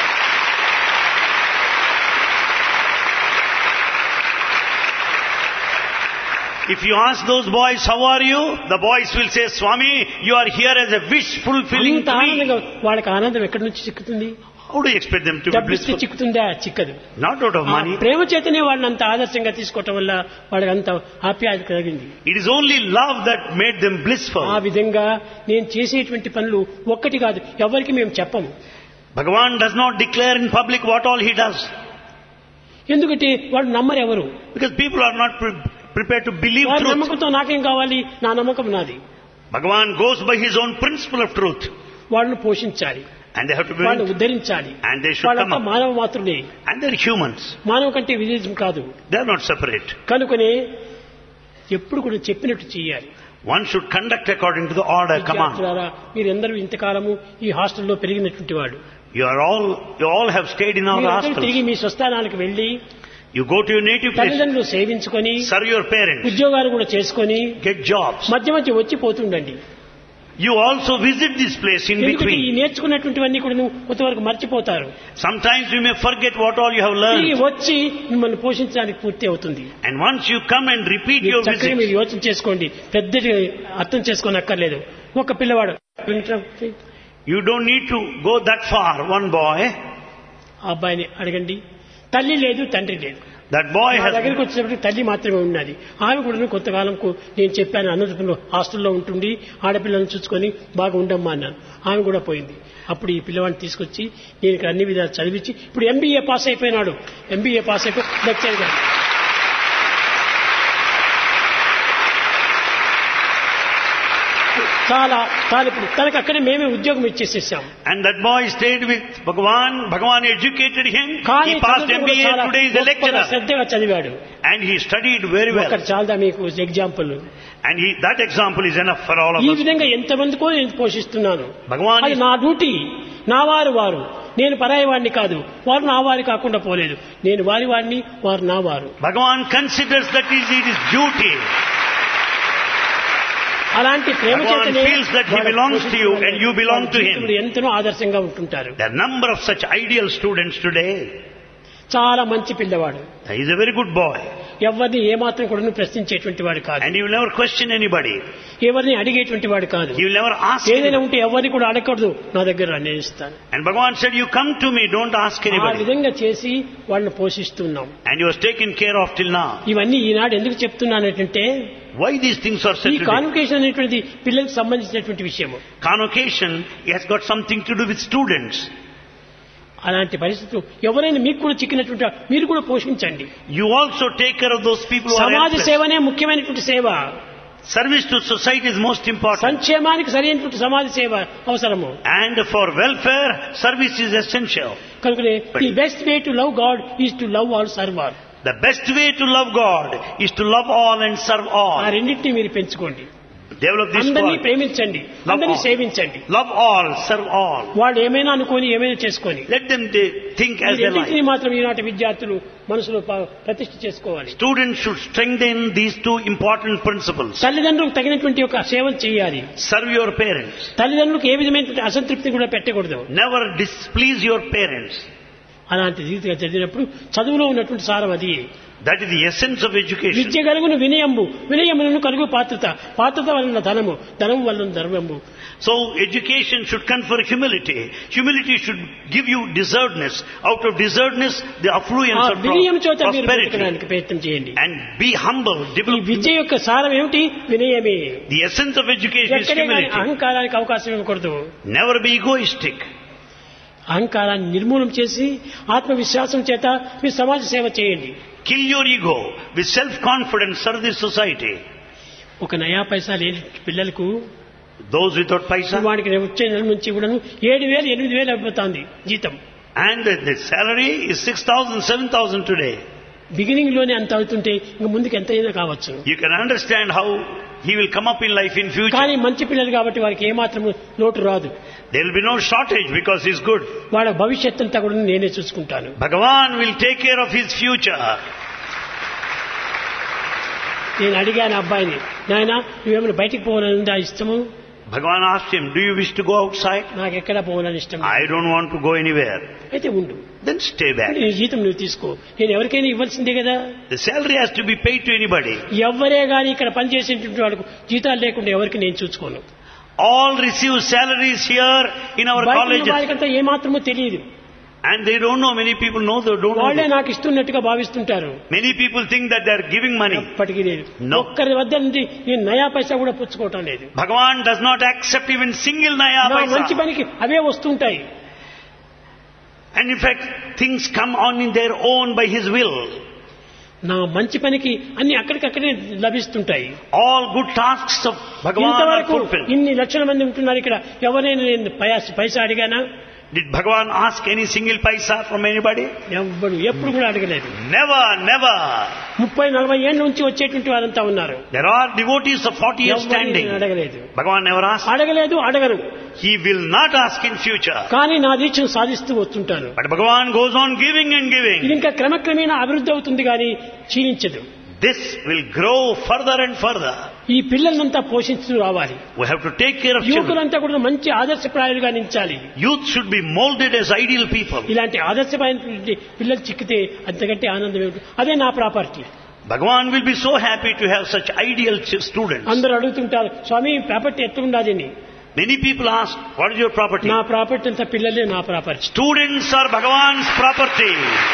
if you ask those boys, how are you? The boys will say, Swami, you are here as a wish fulfilling అంత ఆనందంగా tree. వాళ్ళకి ఆనందం ఎక్కడి నుంచి చిక్కుతుంది How do you expect them to be డబ్బిస్తే blissful? చిక్కుతుందా చిక్కదు Not out of ఆ money. ప్రేమ చేతనే వాళ్ళని అంత ఆదర్శంగా తీసుకోవటం వల్ల వాళ్ళకి అంత ఆప్యాయత కలిగింది It is only love that made them blissful. ఆ విధంగా నేను చేసేటువంటి పనులు ఒక్కటి కాదు ఎవరికి మేము చెప్పము Bhagavan does not declare in public what all he does. ఎందుకంటే వాళ్ళు నమ్మరు ఎవరు Because people are not pre- prepared to believe వారి truth. నమ్మకంతో నాకేం కావాలి నా నమ్మకం నాది Bhagavan goes by his own principle of truth. వాళ్ళని పోషించాలి And they have to be వాళ్ళని ఉద్ధరించాలి And they should వాళ్ళంతా come up. మానవ మాత్రులే And they're humans. మానవ కంటే విదేశం కాదు They are not separate. కనుకనే ఎప్పుడు కూడా చెప్పినట్టు చేయాలి One should conduct according to the order command. విద్యార్థులారా మీరందరూ ఇంతకాలము ఈ హాస్టల్లో పెరిగినటువంటి వాడు You are all, you all have stayed in our మీరందరూ తిరిగి hostels. మీ స్వస్థానానికి వెళ్లి You go to your native place, తల్లిదండ్రులు సేవించుకొని serve your parents, ఉద్యోగాలు కూడా చేసుకొని get jobs. మధ్య మధ్య వచ్చి పోతుండండి You also visit this place in ఎందుకంటే ఈ between. నేర్చుకున్నటువంటివన్నీ కూడా నువ్వు కొంతవరకు మర్చిపోతారు Sometimes you may forget what all you have తిరిగి learned. వచ్చి మిమ్మల్ని పోషించడానికి పూర్తి అవుతుంది And once you come and repeat మీరు your చక్కగా మీరు visit, యోచన చేసుకోండి పెద్దది అర్థం చేసుకొని అక్కర్లేదు ఒక పిల్లవాడు you don't need to go that far. One boy, ఆ అబ్బాయిని అడగండి తల్లి లేదు తండ్రి లేదు that boy నా has దగ్గరికి వచ్చేటప్పటికి తల్లి మాత్రమే ఉన్నది ఆమె కూడా కొంతకాలంకు నేను చెప్పాను అనంతపురంలో హాస్టల్లో ఉంటుండి ఆడపిల్లలను చూసుకొని బాగా ఉండమ్మా అన్నాను ఆమె కూడా పోయింది అప్పుడు ఈ పిల్లవాడిని తీసుకొచ్చి నేను ఇక్కడ అన్ని విధాలు చదివించి ఇప్పుడు ఎంబీఏ పాస్ అయిపోయినాడు ఎంబీఏ పాస్ అయిపోయి లెక్చర్ గారు చాలా చాలా ఇప్పుడు తనకు అక్కడే మేమే ఉద్యోగం ఇచ్చేసేసాం And that boy stayed with Bhagavan. Bhagavan educated him. కానీ He passed చదువుకు కూడా MBA. చాలా Today is a గొప్పగా lecturer. శ్రద్ధగా చదివాడు And he studied very well. ఒకటి చాలదా మీకు example And he, that example is enough for all of ఈ us. విధంగా ఎంతమందికో నేను పోషిస్తున్నాను Bhagavan అది is, నా డ్యూటీ నా వారు వారు నేను పరాయి వాడిని కాదు వారు నా వారి కాకుండా పోలేదు నేను వారి వాడిని వారు నా వారు Bhagavan considers that is it is duty. అలాంటి ప్రేమ Bhagavan చేతనే feels that he వారు belongs to you పోషిస్తున్నారు. and you belong వారి to him. జీవితంలో ఎంతనో ఆదర్శంగా ఉంటుంటారు There are number of such ideal students today. చాలా మంచి పిల్లవాడు He is a very good boy. ఎవరిని ఏమాత్రం కూడా ప్రశ్నించేటువంటి వాడు కాదు And he will never question anybody. ఎవరిని అడిగేటువంటి వాడు కాదు He will never ask ఏదైనా anybody. ఉంటే ఎవరిని కూడా అడగకూడదు నా దగ్గర రా, నేను ఇస్తాను And Bhagavan said, you come to me, don't ask ఆ anybody. విధంగా చేసి వాళ్ళని పోషిస్తున్నాం And he was taken care of till now. ఇవన్నీ ఈనాడు ఎందుకు చెప్తున్నానంటే Why these things are said ఈ today? కాన్వకేషన్ అనేటువంటిది పిల్లలకు సంబంధించినటువంటి విషయము Convocation has got something to do with students. అలాంటి పరిస్థితులు ఎవరైనా మీకు కూడా చిక్కినటువంటి మీరు కూడా పోషించండి You also take care of those people who are సమాజ helpless. సేవనే ముఖ్యమైనటువంటి సేవ Service to society is most important. సంక్షేమానికి సరైనటువంటి సమాజ సేవ అవసరము And for welfare, service is essential. కనుకనే the best way to love God is to love all serve all The best way to love God is to love all and serve ఆ all. రెండింటిని మీరు పెంచుకోండి Develop this అందరినీ quality. ప్రేమించండి Love అందరినీ all. సేవించండి Love all, serve all. వాళ్ళు ఏమైనా అనుకొని ఏమైనా చేసుకొని Let them de- think ఈ as they రెండింటిని like. మాత్రం ఈనాటి విద్యార్థులు మనసులో ప- ప్రతిష్ఠ చేసుకోవాలి Students should strengthen these two important principles. తల్లిదండ్రులకు తగినటువంటి ఒక సేవలు చేయాలి Serve your parents. తల్లిదండ్రులకు ఏ విధమైనటువంటి అసంతృప్తి కూడా పెట్టకూడదు Never displease your parents. అలాంటి రీతిగా చదివినప్పుడు చదువులో ఉన్నటువంటి సారం అది That is the essence of education. విద్య కలుగును వినయంబు వినయములను కలుగు పాత్రత పాత్రత వలన ధనము ధనము వలన ధర్మము So education should confer humility. Humility should give you deservedness. Out of deservedness, the ఆ affluence of వినయం pro- చేత మీరు prosperity. బ్రతకడానికి ప్రయత్నం చేయండి And be humble. ఈ Develop విద్య యొక్క సారం ఏమిటి వినయమే the essence of education is ఎక్కడే కానీ humility. అహంకారానికి అవకాశం ఇవ్వకూడదు Never be egoistic. అహంకారాన్ని నిర్మూలన చేసి ఆత్మవిశ్వాసం చేత మీరు సమాజ సేవ చేయండి Kill your ego. With self-confidence, serve the society. ఒక నయా పైసా లేని పిల్లలకు Those without paisa. వాడికి వచ్చే నెల నుంచి కూడా ఏడు వేలు ఎనిమిది వేలు అయిపోతుంది జీతం And the, the salary is 6,000, 7,000 today. Beginning లోనే అంత అవుతుంటే ఇంక ముందుకు ఎంత అయినా కావచ్చు You can understand how he will come up in life in future. కానీ మంచి పిల్లలు కాబట్టి వారికి ఏమాత్రం లోటు రాదు There will be no shortage because he's good. వాళ్ళ భవిష్యత్ అంతా కూడా నేనే చూసుకుంటాను Bhagavan will take care of his future. నేను అడిగాను అబ్బాయిని నాయన నువ్వేమైనా బయటికి పోవాలని ఉందా ఇష్టము Bhagavan asked him, Do you wish to go outside? నాకు ఎక్కడ పోవాలని ఇష్టం I don't want to go anywhere. అయితే ఉండు Then stay back. నీ జీతం నువ్వు తీసుకో నేను ఎవరికైనా ఇవ్వాల్సిందే కదా The salary has to be paid to anybody. ఎవరే గాని ఇక్కడ పనిచేసేటువంటి వాళ్ళకు జీతాలు లేకుండా ఎవరికి నేను చూసుకోను All receive salaries here in our బయట ఉన్న colleges. వారికంతా ఏమాత్రమూ తెలియదు And they don't know, many people know, they don't know. వాళ్ళే this. నాకు ఇస్తున్నట్టుగా భావిస్తుంటారు Many people think that they are giving money. ఎప్పటికీ లేదు No. ఒక్కరి వద్ద నుండి నేను నయా పైసా కూడా పుచ్చుకోవటం లేదు Bhagavan does not accept even single naya నా మంచి paisa. పనికి అవే వస్తుంటాయి And in fact, things come on in their own by his will. నా మంచి పనికి అన్ని అక్కడికక్కడే లభిస్తుంటాయి All good tasks of Bhagavan are ఇంతవరకు fulfilled. ఇన్ని లక్షల మంది ఉంటున్నారు ఇక్కడ ఎవరైనా నేను పైసా పైసా అడిగానా Did Bhagavan ask any single paisa from anybody? ఎవ్వడు ఎప్పుడు కూడా అడగలేదు Never, never. ముప్పై నలభై ఏళ్ళ నుంచి వచ్చేటువంటి వారంతా ఉన్నారు There are devotees of 40 years ఎవ్వరిని standing. నేను అడగలేదు Bhagavan never asked. అడగలేదు అడగరు He will not ask in future. కానీ నా దీక్షను సాధిస్తూ వస్తుంటాను But Bhagavan goes on giving and ఇది giving. ఇంకా క్రమక్రమేణా అభివృద్ధి అవుతుంది కానీ క్షీణించదు This will grow further and further. ఈ పిల్లలంతా పోషించుతూ రావాలి We have to take care of children. యువకులంతా కూడా మంచి ఆదర్శప్రాయాలుగా నించాలి Youth should be molded as ideal people. ఇలాంటి ఆదర్శమైనటువంటి పిల్లలు చిక్కితే అంతకంటే ఆనందం ఏమిటి అదే నా property Bhagavan will be so happy to have such ideal ch- students. అందరూ అడుగుతుంటారు స్వామి ప్రాపర్టీ ఎట్లుండాలి అని Many people ask, what is your property? నా ప్రాపర్టీ అంతా పిల్లలే నా property Students are Bhagavan's property.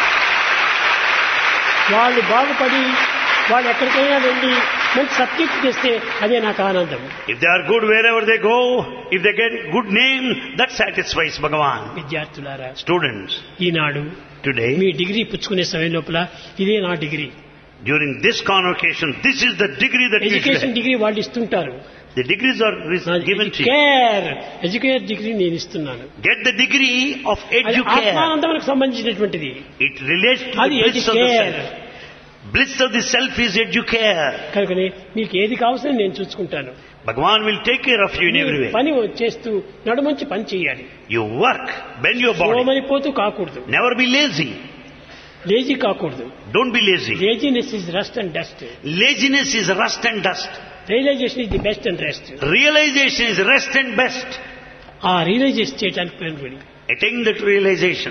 వాళ్ళు బాగుపడి వాళ్ళు ఎక్కడికైనా వెళ్ళి మంచి సబ్జెక్ట్ చేస్తే అదే నాకు ఆనందం If they are good wherever they go, if they get good name, that satisfies Bhagavan. విద్యార్థులారా Students, ఈనాడు today, మీ డిగ్రీ పుచ్చుకునే సమయం లోపల ఇదే నా degree during this convocation, this is the degree that you should education have. Degree వాళ్ళు ఇస్తుంటారు The degrees are re- given to you. Care educate degree నేను ఇస్తున్నాను Get the degree of అది educare. ఆత్మానందములకు సంబంధించినటువంటిది It relates to అది the bliss of the educare self. Bliss of the self is educare. కనుకనే మీకు ఏది కావాల్సిన నేను చూసుకుంటాను Bhagavan will take care of you in every way. పని చేస్తూ నడుమంచి పని చేయాలి You work, bend your body. Somany పోతూ కాకూడదు Never be lazy. లేజీ కాకూడదు Don't be lazy. Laziness is rust and dust Laziness is rust and dust. Realization is the best and rest Realization is rest and best. ఆ realization చేయడానికి ప్రయత్నం Attain that realization.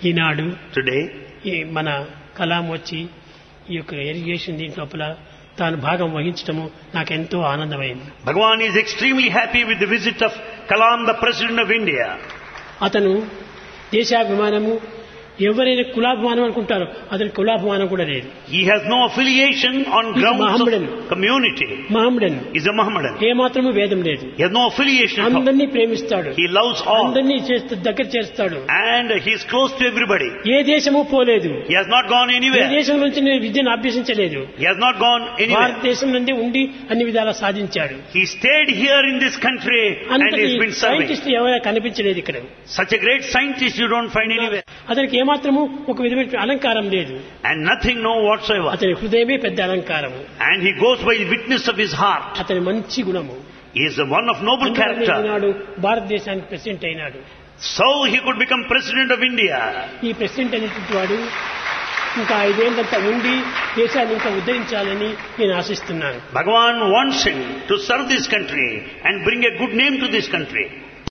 Eenadu Today, ఈ మన కలాం వచ్చి ఈ యొక్క irrigation దీని లోపల తాను భాగం వహించడము నాకెంతో ఆనందమైంది Bhagavan is extremely happy with the visit of Kalam, the President of India. అతను దేశాభిమానము ఎవరైనా కులాభిమానం అనుకుంటారో అతని కులాభిమానం కూడా లేదు He has no affiliation on He's a grounds Mohammedan. of community. మహమ్మడన్ He's a Mohammedan. ఏమాత్రము భేదం లేదు He has no affiliation at all. అందరినీ ప్రేమిస్తాడు He loves all. అందరినీ చేస్తూ దగ్గర చేస్తాడు And he is close to everybody. ఏ దేశము పోలేదు He has not gone A anywhere. దేశం నుంచి నేను విద్యను అభ్యసించలేదు He has not gone anywhere. భారతదేశం నుండి ఉండి అన్ని విధాలా సాధించాడు He stayed here in this country and అంతటి he's been serving. సైంటిస్ట్ ఎవరైనా కనిపించలేదు ఇక్కడ Such a great scientist you don't find anywhere. అతనికి ఏమాత్రము ఒక విధమైన అలంకారం లేదు And nothing, no whatsoever. అతని హృదయమే పెద్ద అలంకారము And he goes by the witness of his heart. అతని మంచి గుణము He is a one of noble అందువల్లనే character. ఈనాడు భారతదేశానికి ప్రెసిడెంట్ అయినాడు So he could become president of India. ఈ ప్రెసిడెంట్ అనేటువంటి వాడు ఇంకా ఐదేళ్లంతా ఉండి దేశాన్ని ఇంకా ఉద్ధరించాలని నేను ఆశిస్తున్నాను Bhagavan wants him to serve this country and bring a good name to this country.